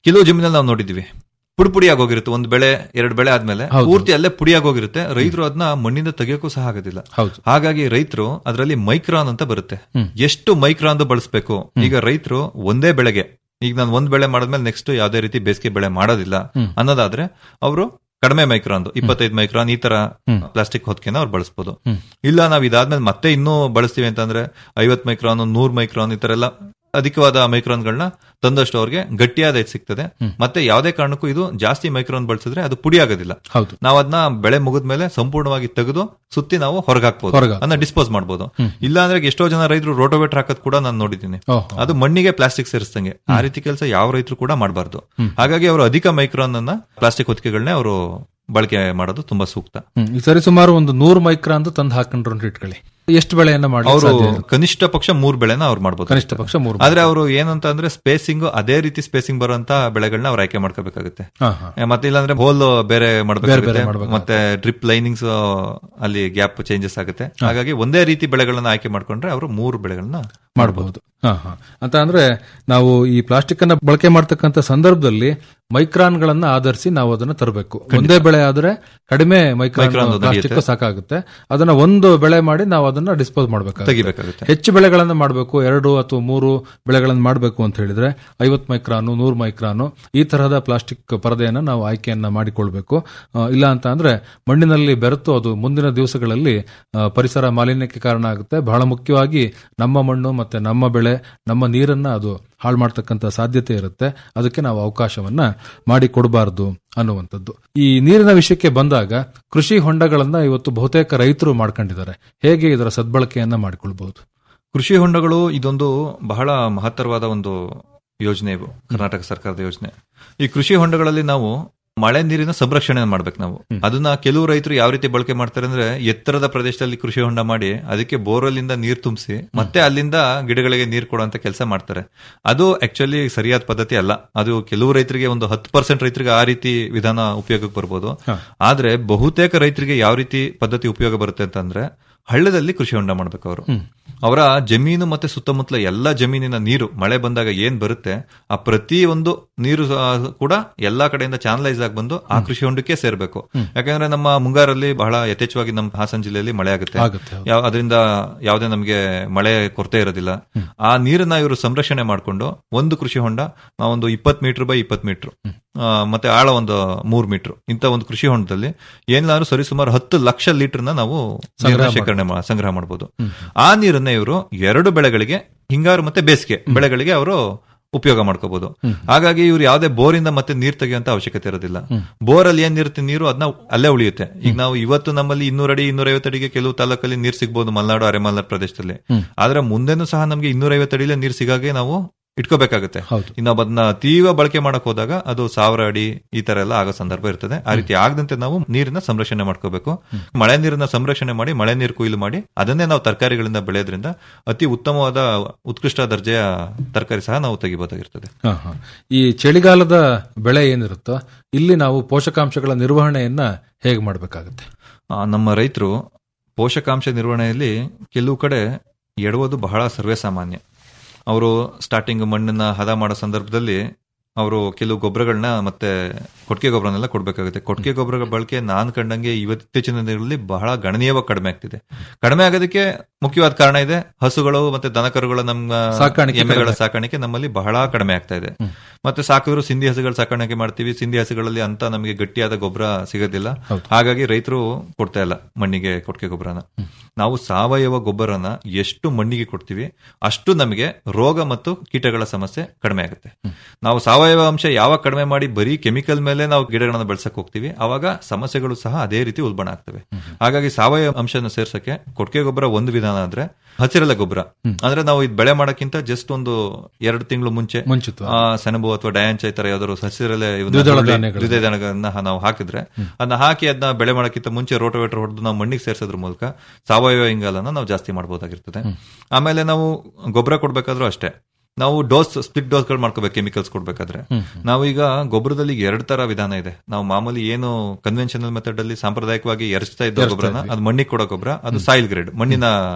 ಕೆಲವು ಜಮೀನಲ್ಲಿ ನಾವು ನೋಡಿದ್ವಿ ಪುಡಿ ಪುಡಿಯಾಗಿ ಹೋಗಿರುತ್ತೆ ಒಂದು ಬೆಳೆ ಎರಡು ಬೆಳೆ ಆದ್ಮೇಲೆ ಹೌದು. ಪೂರ್ತಿ ಅಲ್ಲೇ ಪುಡಿಯಾಗಿ ಹೋಗಿರುತ್ತೆ ರೈತರು ಅದನ್ನ ಮಣ್ಣಿಂದ ತೆಗಿಯೋಕ್ಕೂ ಸಹ ಆಗೋದಿಲ್ಲ ಹೌದು ಹಾಗಾಗಿ ರೈತರು ಅದರಲ್ಲಿ ಮೈಕ್ರಾನ್ ಅಂತ ಬರುತ್ತೆ ಹ್ಮ್. ಎಷ್ಟು ಮೈಕ್ರಾನ್ ಬಳಸಬೇಕು ಈಗ ರೈತರು ಒಂದೇ ಬೆಳೆಗೆ ಈಗ ನಾನು ಒಂದ್ ಬೆಳೆ ಮಾಡಿದ್ಮೇಲೆ ನೆಕ್ಸ್ಟ್ ಯಾವ್ದೇ ರೀತಿ ಬೇಸಿಗೆ ಬೆಳೆ ಮಾಡೋದಿಲ್ಲ ಹ್ಮ್. ಅನ್ನೋದಾದ್ರೆ ಅವರು ಕಡಿಮೆ ಮೈಕ್ರಾನ್ ಇಪ್ಪತ್ತೈದು ಮೈಕ್ರಾನ್ ಈ ತರ ಹ್ಮ್. ಪ್ಲಾಸ್ಟಿಕ್ ಹೊತ್ಕೆನ ಅವ್ರು ಬಳಸಬಹುದು ಹ್ಮ್. ಇಲ್ಲ ನಾವ್ ಇದಾದ್ಮೇಲೆ ಮತ್ತೆ ಇನ್ನೂ ಬಳಸ್ತೀವಿ ಅಂತಂದ್ರೆ ಐವತ್ ಮೈಕ್ರಾನ್ ನೂರ್ ಮೈಕ್ರಾನ್ ಈ ತರ ಎಲ್ಲ ಅಧಿಕವಾದ ಮೈಕ್ರಾನ್ಗಳನ್ನ ತಂದಷ್ಟು ಅವ್ರಿಗೆ ಗಟ್ಟಿಯಾದ ಇದು ಸಿಗ್ತದೆ ಹ್ಮ್. ಮತ್ತೆ ಯಾವುದೇ ಕಾರಣಕ್ಕೂ ಇದು ಜಾಸ್ತಿ ಮೈಕ್ರಾನ್ ಬಳಸಿದ್ರೆ ಅದು ಪುಡಿ ಆಗೋದಿಲ್ಲ ಹೌದು ನಾವು ಅದನ್ನ ಬೆಳೆ ಮುಗಿದ್ಮೇಲೆ ಸಂಪೂರ್ಣವಾಗಿ ತೆಗೆದು ಸುತ್ತಿ ನಾವು ಹೊರಗಾಕ್ಬೋದು ಹೊರಗಾಕ್ಬೋದು. ಅದನ್ನ ಡಿಸ್ಪೋಸ್ ಮಾಡಬಹುದು ಹ್ಮ್. ಇಲ್ಲ ಅಂದ್ರೆ ಎಷ್ಟೋ ಜನ ರೈತರು ರೋಟೋವೇಟರ್ ಹಾಕೋದ್ ಕೂಡ ನಾನು ನೋಡಿದ್ದೀನಿ ಓಹೋ. ಅದು ಮಣ್ಣಿಗೆ ಪ್ಲಾಸ್ಟಿಕ್ ಸೇರಿಸ್ದಂಗೆ ಆ ರೀತಿ ಕೆಲಸ ಯಾವ ರೈತರು ಕೂಡ ಮಾಡಬಾರ್ದು ಹ್ಮ್. ಹಾಗಾಗಿ ಅವರು ಅಧಿಕ ಮೈಕ್ರಾನ್ ಅನ್ನ ಪ್ಲಾಸ್ಟಿಕ್ ಹೊತ್ತಿಗೆಗಳನ್ನೇ ಅವರು ಬಳಕೆ ಮಾಡೋದು ತುಂಬಾ ಸೂಕ್ತ ಹ್ಮ್ ಈ ಸರಿ ಸುಮಾರು ಒಂದು ನೂರು ಮೈಕ್ರಾನ್ ತಂದು ಹಾಕೊಂಡ್ರು ಅಂತ ಇಟ್ಕೊಳ್ಳಿ ಎಷ್ಟು ಬೆಳೆಯನ್ನ ಮಾಡಿ ಅವರು ಕನಿಷ್ಠ ಪಕ್ಷ ಮೂರ್ ಬೆಳೆನ ಅವ್ರು ಮಾಡ್ಬೋದು ಕನಿಷ್ಠ ಪಕ್ಷ ಮೂರು ಆದ್ರೆ ಅವರು ಏನಂತ ಅಂದ್ರೆ ಸ್ಪೇಸಿಂಗ್ ಅದೇ ರೀತಿ ಸ್ಪೇಸಿಂಗ್ ಬರುವಂತ ಬೆಳೆಗಳನ್ನ ಅವ್ರು ಆಯ್ಕೆ ಮಾಡ್ಕೋಬೇಕಾಗುತ್ತೆ ಹಾ ಹಾ ಏ, ಮತ್ತೆ ಇಲ್ಲಾಂದ್ರೆ ಹೋಲ್ ಬೇರೆ ಬೇರೆ ಮಾಡಬೇಕಾಗುತ್ತೆ ಮಾಡ್ಬೇಕಾಗುತ್ತೆ. ಮತ್ತೆ ಡ್ರಿಪ್ ಲೈನಿಂಗ್ಸ್ ಅಲ್ಲಿ ಗ್ಯಾಪ್ ಚೇಂಜಸ್ ಆಗುತ್ತೆ ಹಾಗಾಗಿ ಒಂದೇ ರೀತಿ ಬೆಳೆಗಳನ್ನ ಆಯ್ಕೆ ಮಾಡ್ಕೊಂಡ್ರೆ ಅವರು ಮೂರು ಬೆಳೆಗಳನ್ನ ಮಾಡಬಹುದು ಹಾ ಹಾ ಅಂತ ಅಂದ್ರೆ ನಾವು ಈ ಪ್ಲಾಸ್ಟಿಕ್ ಅನ್ನ ಬಳಕೆ ಮಾಡ್ತಕ್ಕಂಥ ಸಂದರ್ಭದಲ್ಲಿ ಮೈಕ್ರಾನ್ ಗಳನ್ನ ಆಧರಿಸಿ ನಾವು ಅದನ್ನ ತರಬೇಕು ಒಂದೇ ಬೆಳೆ ಆದ್ರೆ ಕಡಿಮೆ ಮೈಕ್ರಾನ್ ಮೈಕ್ರಾನ್ ಅದು ಪ್ಲಾಸ್ಟಿಕ್ ನಡೆಯುತ್ತೆ. ಸಾಕಾಗುತ್ತೆ ಅದನ್ನ ಒಂದು ಬೆಳೆ ಮಾಡಿ ನಾವು ಅದನ್ನ ಡಿಸ್ಪೋಸ್ ಮಾಡಬೇಕಾಗುತ್ತೆ ತೆಗಿಬೇಕಾಗುತ್ತೆ ಹೆಚ್ಚು ಬೆಳೆಗಳನ್ನ ಮಾಡಬೇಕು ಎರಡು ಅಥವಾ ಮೂರು ಬೆಳೆಗಳನ್ನು ಮಾಡಬೇಕು ಅಂತ ಹೇಳಿದ್ರೆ ಐವತ್ ಮೈಕ್ರಾನು ನೂರು ಮೈಕ್ರಾನು ಈ ತರಹದ ಪ್ಲಾಸ್ಟಿಕ್ ಪರದೆಯನ್ನ ನಾವು ಆಯ್ಕೆಯನ್ನ ಮಾಡಿಕೊಳ್ಬೇಕು ಆ, ಇಲ್ಲ ಅಂತ ಅಂದ್ರೆ ಮಣ್ಣಿನಲ್ಲಿ ಬೆರೆತು ಅದು ಮುಂದಿನ ದಿವಸಗಳಲ್ಲಿ ಆ, ಪರಿಸರ ಮಾಲಿನ್ಯಕ್ಕೆ ಕಾರಣ ಆಗುತ್ತೆ ಬಹಳ ಮುಖ್ಯವಾಗಿ ನಮ್ಮ ಮಣ್ಣು ಮತ್ತೆ ನಮ್ಮ ಬೆಳೆ ನಮ್ಮ ನೀರನ್ನ ಅದು ಹಾಳು ಮಾಡ್ತಕ್ಕಂಥ ಸಾಧ್ಯತೆ ಇರುತ್ತೆ ಅದಕ್ಕೆ ನಾವು ಅವಕಾಶವನ್ನ ಮಾಡಿ ಕೊಡಬಾರದು ಅನ್ನುವಂಥದ್ದು ಈ ನೀರಿನ ವಿಷಯಕ್ಕೆ ಬಂದಾಗ ಕೃಷಿ ಹೊಂಡಗಳನ್ನ ಇವತ್ತು ಬಹುತೇಕ ರೈತರು ಮಾಡ್ಕೊಂಡಿದ್ದಾರೆ ಹೇಗೆ ಇದರ ಸದ್ಬಳಕೆಯನ್ನ ಮಾಡಿಕೊಳ್ಬಹುದು ಕೃಷಿ ಹೊಂಡಗಳು ಇದೊಂದು ಬಹಳ ಮಹತ್ತರವಾದ ಒಂದು ಯೋಜನೆ ಇವು ಕರ್ನಾಟಕ ಸರ್ಕಾರದ ಯೋಜನೆ ಈ ಕೃಷಿ ಹೊಂಡಗಳಲ್ಲಿ ನಾವು ಮಳೆ ನೀರಿನ ಸಂರಕ್ಷಣೆ ಮಾಡ್ಬೇಕು ನಾವು ಅದನ್ನ ಕೆಲವು ರೈತರು ಯಾವ ರೀತಿ ಬಳಕೆ ಮಾಡ್ತಾರೆ ಅಂದ್ರೆ ಎತ್ತರದ ಪ್ರದೇಶದಲ್ಲಿ ಕೃಷಿ ಹೊಂಡ ಮಾಡಿ ಅದಕ್ಕೆ ಬೋರ್ವೆಲ್ ಇಂದ ನೀರು ತುಂಬಿಸಿ ಮತ್ತೆ ಅಲ್ಲಿಂದ ಗಿಡಗಳಿಗೆ ನೀರು ಕೊಡುವಂತ ಕೆಲಸ ಮಾಡ್ತಾರೆ ಅದು ಆಕ್ಚುಲಿ ಸರಿಯಾದ ಪದ್ಧತಿ ಅಲ್ಲ ಅದು ಕೆಲವು ರೈತರಿಗೆ ಒಂದು ಹತ್ತು ಪರ್ಸೆಂಟ್ ರೈತರಿಗೆ ಆ ರೀತಿ ವಿಧಾನ ಉಪಯೋಗಕ್ಕೆ ಬರ್ಬೋದು ಹಾ. ಆದ್ರೆ ಬಹುತೇಕ ರೈತರಿಗೆ ಯಾವ ರೀತಿ ಪದ್ಧತಿ ಉಪಯೋಗ ಬರುತ್ತೆ ಅಂತಂದ್ರೆ ಹಳ್ಳದಲ್ಲಿ ಕೃಷಿ ಹೊಂಡ ಮಾಡ್ಬೇಕು ಅವರು ಅವರ ಜಮೀನು ಮತ್ತೆ ಸುತ್ತಮುತ್ತಲ ಎಲ್ಲ ಜಮೀನಿನ ನೀರು ಮಳೆ ಬಂದಾಗ ಏನ್ ಬರುತ್ತೆ ಆ ಪ್ರತಿ ಒಂದು ನೀರು ಆ, ಕೂಡ ಎಲ್ಲಾ ಕಡೆಯಿಂದ ಚಾನಲೈಸ್ ಆಗಿ ಬಂದು ಆ ಕೃಷಿ ಹೊಂಡಕ್ಕೆ ಸೇರ್ಬೇಕು ಯಾಕಂದ್ರೆ ನಮ್ಮ ಮುಂಗಾರಲ್ಲಿ ಬಹಳ ಯಥೇಚ್ಛವಾಗಿ ನಮ್ಮ ಹಾಸನ ಜಿಲ್ಲೆಯಲ್ಲಿ ಮಳೆ ಆಗುತ್ತೆ ಆಗುತ್ತೆ ಹೌದು. ಯಾವ ಅದರಿಂದ ಯಾವುದೇ ನಮಗೆ ಮಳೆ ಕೊರತೆ ಇರೋದಿಲ್ಲ ಆ ನೀರನ್ನ ಇವರು ಸಂರಕ್ಷಣೆ ಮಾಡಿಕೊಂಡು ಒಂದು ಕೃಷಿ ಹೊಂಡ ಆ, ಒಂದು ಇಪ್ಪತ್ ಮೀಟರ್ ಬೈ ಇಪ್ಪತ್ ಮೀಟರ್ ಮತ್ತೆ ಆಳ ಒಂದು ಮೂರ್ ಮೀಟರ್ ಇಂತ ಒಂದು ಕೃಷಿ ಹೊಂಡದಲ್ಲಿ ಏನಿಲ್ಲಾದ್ರೂ ಸರಿ ಸುಮಾರು ಹತ್ತು ಲಕ್ಷ ಲೀಟರ್ನ ನಾವು ನೀರನ್ನ ಶೇಖರಣೆ ಮಾ- ಸಂಗ್ರಹ ಮಾಡಬಹುದು ಆ ನೀರನ್ನ ಇವರು ಎರಡು ಬೆಳೆಗಳಿಗೆ ಹಿಂಗಾರು ಮತ್ತೆ ಬೇಸಿಗೆ ಬೆಳೆಗಳಿಗೆ ಅವರು ಉಪಯೋಗ ಮಾಡ್ಕೋಬಹುದು ಹಾಗಾಗಿ ಇವ್ರು ಯಾವ್ದೇ ಬೋರಿಂದ ಮತ್ತೆ ನೀರ್ ತೆಗೆಯುವಂತ ಅವಶ್ಯಕತೆ ಇರೋದಿಲ್ಲ ಬೋರ್ ಅಲ್ಲಿ ಏನ್ ಇರುತ್ತೆ ನೀರು ಅದನ್ನ ಅಲ್ಲೇ ಉಳಿಯುತ್ತೆ ಈಗ ನಾವು ಇವತ್ತು ನಮ್ಮಲ್ಲಿ ಇನ್ನೂರ ಅಡಿ ಇನ್ನೂರೈವತ್ತು ಅಡಿಗೆ ಕೆಲವು ತಾಲೂಕಲ್ಲಿ ನೀರ್ ಸಿಗ್ಬೋದು ಮಲೆನಾಡು ಅರೆ ಮಲೆನಾಡು ಪ್ರದೇಶದಲ್ಲಿ ಆದ್ರೆ ಮುಂದೆನೂ ಸಹ ನಮ್ಗೆ ಇನ್ನೂರೈವತ್ತು ಅಡಿಲೇ ನೀರ್ ಸಿಗಾಗೆ ನಾವು ಇಟ್ಕೋಬೇಕಾಗುತ್ತೆ ಹೌದು. ಇನ್ನು ಅದನ್ನ ತೀವ್ರ ಬಳಕೆ ಮಾಡಕ್ ಹೋದಾಗ ಅದು ಸಾವಿರ ಅಡಿ ಈ ತರ ಎಲ್ಲ ಆಗೋ ಸಂದರ್ಭ ಇರ್ತದೆ ಆ ರೀತಿ ಆಗದಂತೆ ನಾವು ನೀರನ್ನ ಸಂರಕ್ಷಣೆ ಮಾಡ್ಕೋಬೇಕು ಮಳೆ ನೀರನ್ನ ಸಂರಕ್ಷಣೆ ಮಾಡಿ ಮಳೆ ನೀರು ಕೊಯ್ಲು ಮಾಡಿ ಅದನ್ನೇ ನಾವು ತರಕಾರಿಗಳಿಂದ ಬೆಳೆಯೋದ್ರಿಂದ ಅತಿ ಉತ್ತಮವಾದ ಉತ್ಕೃಷ್ಟ ದರ್ಜೆಯ ತರಕಾರಿ ಸಹ ನಾವು ತೆಗಿಬಹುದಾಗಿರ್ತದೆ ಹಾ, ಹಾ. ಈ ಚಳಿಗಾಲದ ಬೆಳೆ ಏನಿರುತ್ತೋ ಇಲ್ಲಿ ನಾವು ಪೋಷಕಾಂಶಗಳ ನಿರ್ವಹಣೆಯನ್ನ ಹೇಗೆ ಮಾಡಬೇಕಾಗುತ್ತೆ ಆ, ನಮ್ಮ ರೈತರು ಪೋಷಕಾಂಶ ನಿರ್ವಹಣೆಯಲ್ಲಿ ಕೆಲವು ಕಡೆ ಎಡುವುದು ಬಹಳ ಸರ್ವೇ ಸಾಮಾನ್ಯ ಅವರು ಸ್ಟಾರ್ಟಿಂಗ್ ಮಣ್ಣನ್ನ ಹದ ಮಾಡೋ ಸಂದರ್ಭದಲ್ಲಿ ಅವರು ಕೆಲವು ಗೊಬ್ಬರಗಳನ್ನ ಮತ್ತೆ ಕೊಟ್ಟಿಗೆ ಗೊಬ್ಬರನೆಲ್ಲ ಕೊಡ್ಬೇಕಾಗುತ್ತೆ ಕೊಟ್ಟಿಗೆ ಗೊಬ್ಬರಗಳ ಬಳಕೆ ನಾನ್ ಕಂಡಂಗೆ ಇವತ್ತು ಇತ್ತೀಚಿನ ದಿನಗಳಲ್ಲಿ ಬಹಳ ಗಣನೀಯವಾಗಿ ಕಡಿಮೆ ಆಗ್ತಿದೆ ಕಡಿಮೆ ಆಗೋದಕ್ಕೆ ಮುಖ್ಯವಾದ ಕಾರಣ ಇದೆ ಹಸುಗಳು ಮತ್ತೆ ದನಕರುಗಳ ನಮ್ಮ ಸಾಕಾಣಿಕೆ ಎಮ್ಮೆಗಳ ಕಡಿಮೆ. ಸಾಕಾಣಿಕೆ ನಮ್ಮಲ್ಲಿ ಬಹಳ ಕಡಿಮೆ ಆಗ್ತಾ ಇದೆ ಮತ್ತೆ ಸಾಕಿದ್ರು ಸಿಂಧಿ ಹಸುಗಳ ಸಾಕಾಣಿಕೆ ಮಾಡ್ತೀವಿ ಸಿಂಧಿ ಹಸುಗಳಲ್ಲಿ ಅಂತ ನಮಗೆ ಗಟ್ಟಿಯಾದ ಗೊಬ್ಬರ ಸಿಗೋದಿಲ್ಲ ಹೌದು. ಹಾಗಾಗಿ ರೈತರು ಕೊಡ್ತಾ ಇಲ್ಲ ಮಣ್ಣಿಗೆ ಕೊಟ್ಟಿಗೆ ಗೊಬ್ಬರನ ನಾವು ಸಾವಯವ ಗೊಬ್ಬರನ ಎಷ್ಟು ಮಣ್ಣಿಗೆ ಕೊಡ್ತೀವಿ ಅಷ್ಟು ನಮಗೆ ರೋಗ ಮತ್ತು ಕೀಟಗಳ ಸಮಸ್ಯೆ ಕಡಿಮೆ ಆಗುತ್ತೆ ನಾವು ಸಾವಯವ ಅಂಶ ಯಾವಾಗ ಕಡಿಮೆ ಮಾಡಿ ಬರೀ ಕೆಮಿಕಲ್ ಮೇಲೆ ನಾವು ಗಿಡಗಳನ್ನ ಬೆಳೆಸಕ್ ಹೋಗ್ತೀವಿ ಅವಾಗ ಸಮಸ್ಯೆಗಳು ಸಹ ಅದೇ ರೀತಿ ಉಲ್ಬಣ ಆಗ್ತವೆ ಹಾಗಾಗಿ ಸಾವಯವ ಅಂಶನ ಸೇರ್ಸಕ್ಕೆ ಕೊಟ್ಟಿಗೆ ಗೊಬ್ಬರ ಒಂದು ವಿಧಾನ ಆದ್ರೆ ಹಸಿರೆಲೆ ಗೊಬ್ಬರ ಅಂದ್ರೆ ನಾವು ಇದು ಬೆಳೆ ಮಾಡಕ್ಕಿಂತ ಜಸ್ಟ್ ಒಂದು ಎರಡು ತಿಂಗಳು ಮುಂಚೆ ಮುಂಚಿತ ಆ, ಸೆಣಬು ಅಥವಾ ಡಯಾಂಚ ಈ ತರ ಯಾವ್ದಾದ್ರು ಹಸಿರಲ್ಲೇ ಇವನ್ನ ದ್ವಿದಳ ಹುರುಳಿ- ಧಾನ್ಯಗಳು. ದ್ವಿದಳ ಧಾನ್ಯಗಳನ್ನ ನಾವು ಹಾಕಿದ್ರೆ ಅದನ್ನ ಹಾಕಿ ಅದನ್ನ ಬೆಳೆ ಮಾಡೋಕ್ಕಿಂತ ಮುಂಚೆ ರೋಟೋವೇಟರ್ ಹೊಡೆದು ನಾವು ಮಣ್ಣಿಗೆ ಸೇರ್ಸೋದ್ರ ಮೂಲಕ ಸಾವಯವ ಇಂಗಾಲನ ನಾವು ಜಾಸ್ತಿ ಮಾಡಬಹುದಾಗಿರ್ತದೆ ಆಮೇಲೆ ನಾವು ಗೊಬ್ಬರ ಕೊಡ್ಬೇಕಾದ್ರೂ ಅಷ್ಟೇ ನಾವು ಡೋಸ್ ಸ್ಪ್ಲಿಟ್ ಡೋಸ್ಗಳು ಮಾಡ್ಕೋಬೇಕು ಕೆಮಿಕಲ್ಸ್ ಕೊಡ್ಬೇಕಾದ್ರೆ ನಾವು ಈಗ ಗೊಬ್ಬರದಲ್ಲಿ ಎರಡು ತರ ವಿಧಾನ ಇದೆ ನಾವು ಮಾಮೂಲಿ ಏನು ಕನ್ವೆನ್ಷನಲ್ ಮೆಥಡ್ ಅಲ್ಲಿ ಸಾಂಪ್ರದಾಯಿಕವಾಗಿ ಎರಚ್ತಾ ಇದ್ದ ಗೊಬ್ಬರನ ಅದು ಮಣ್ಣಿಗೆ ಕೊಡೋ ಗೊಬ್ಬರ ಅದು ಸಾಯಿಲ್ ಗ್ರೇಡ್ ಮಣ್ಣಿನ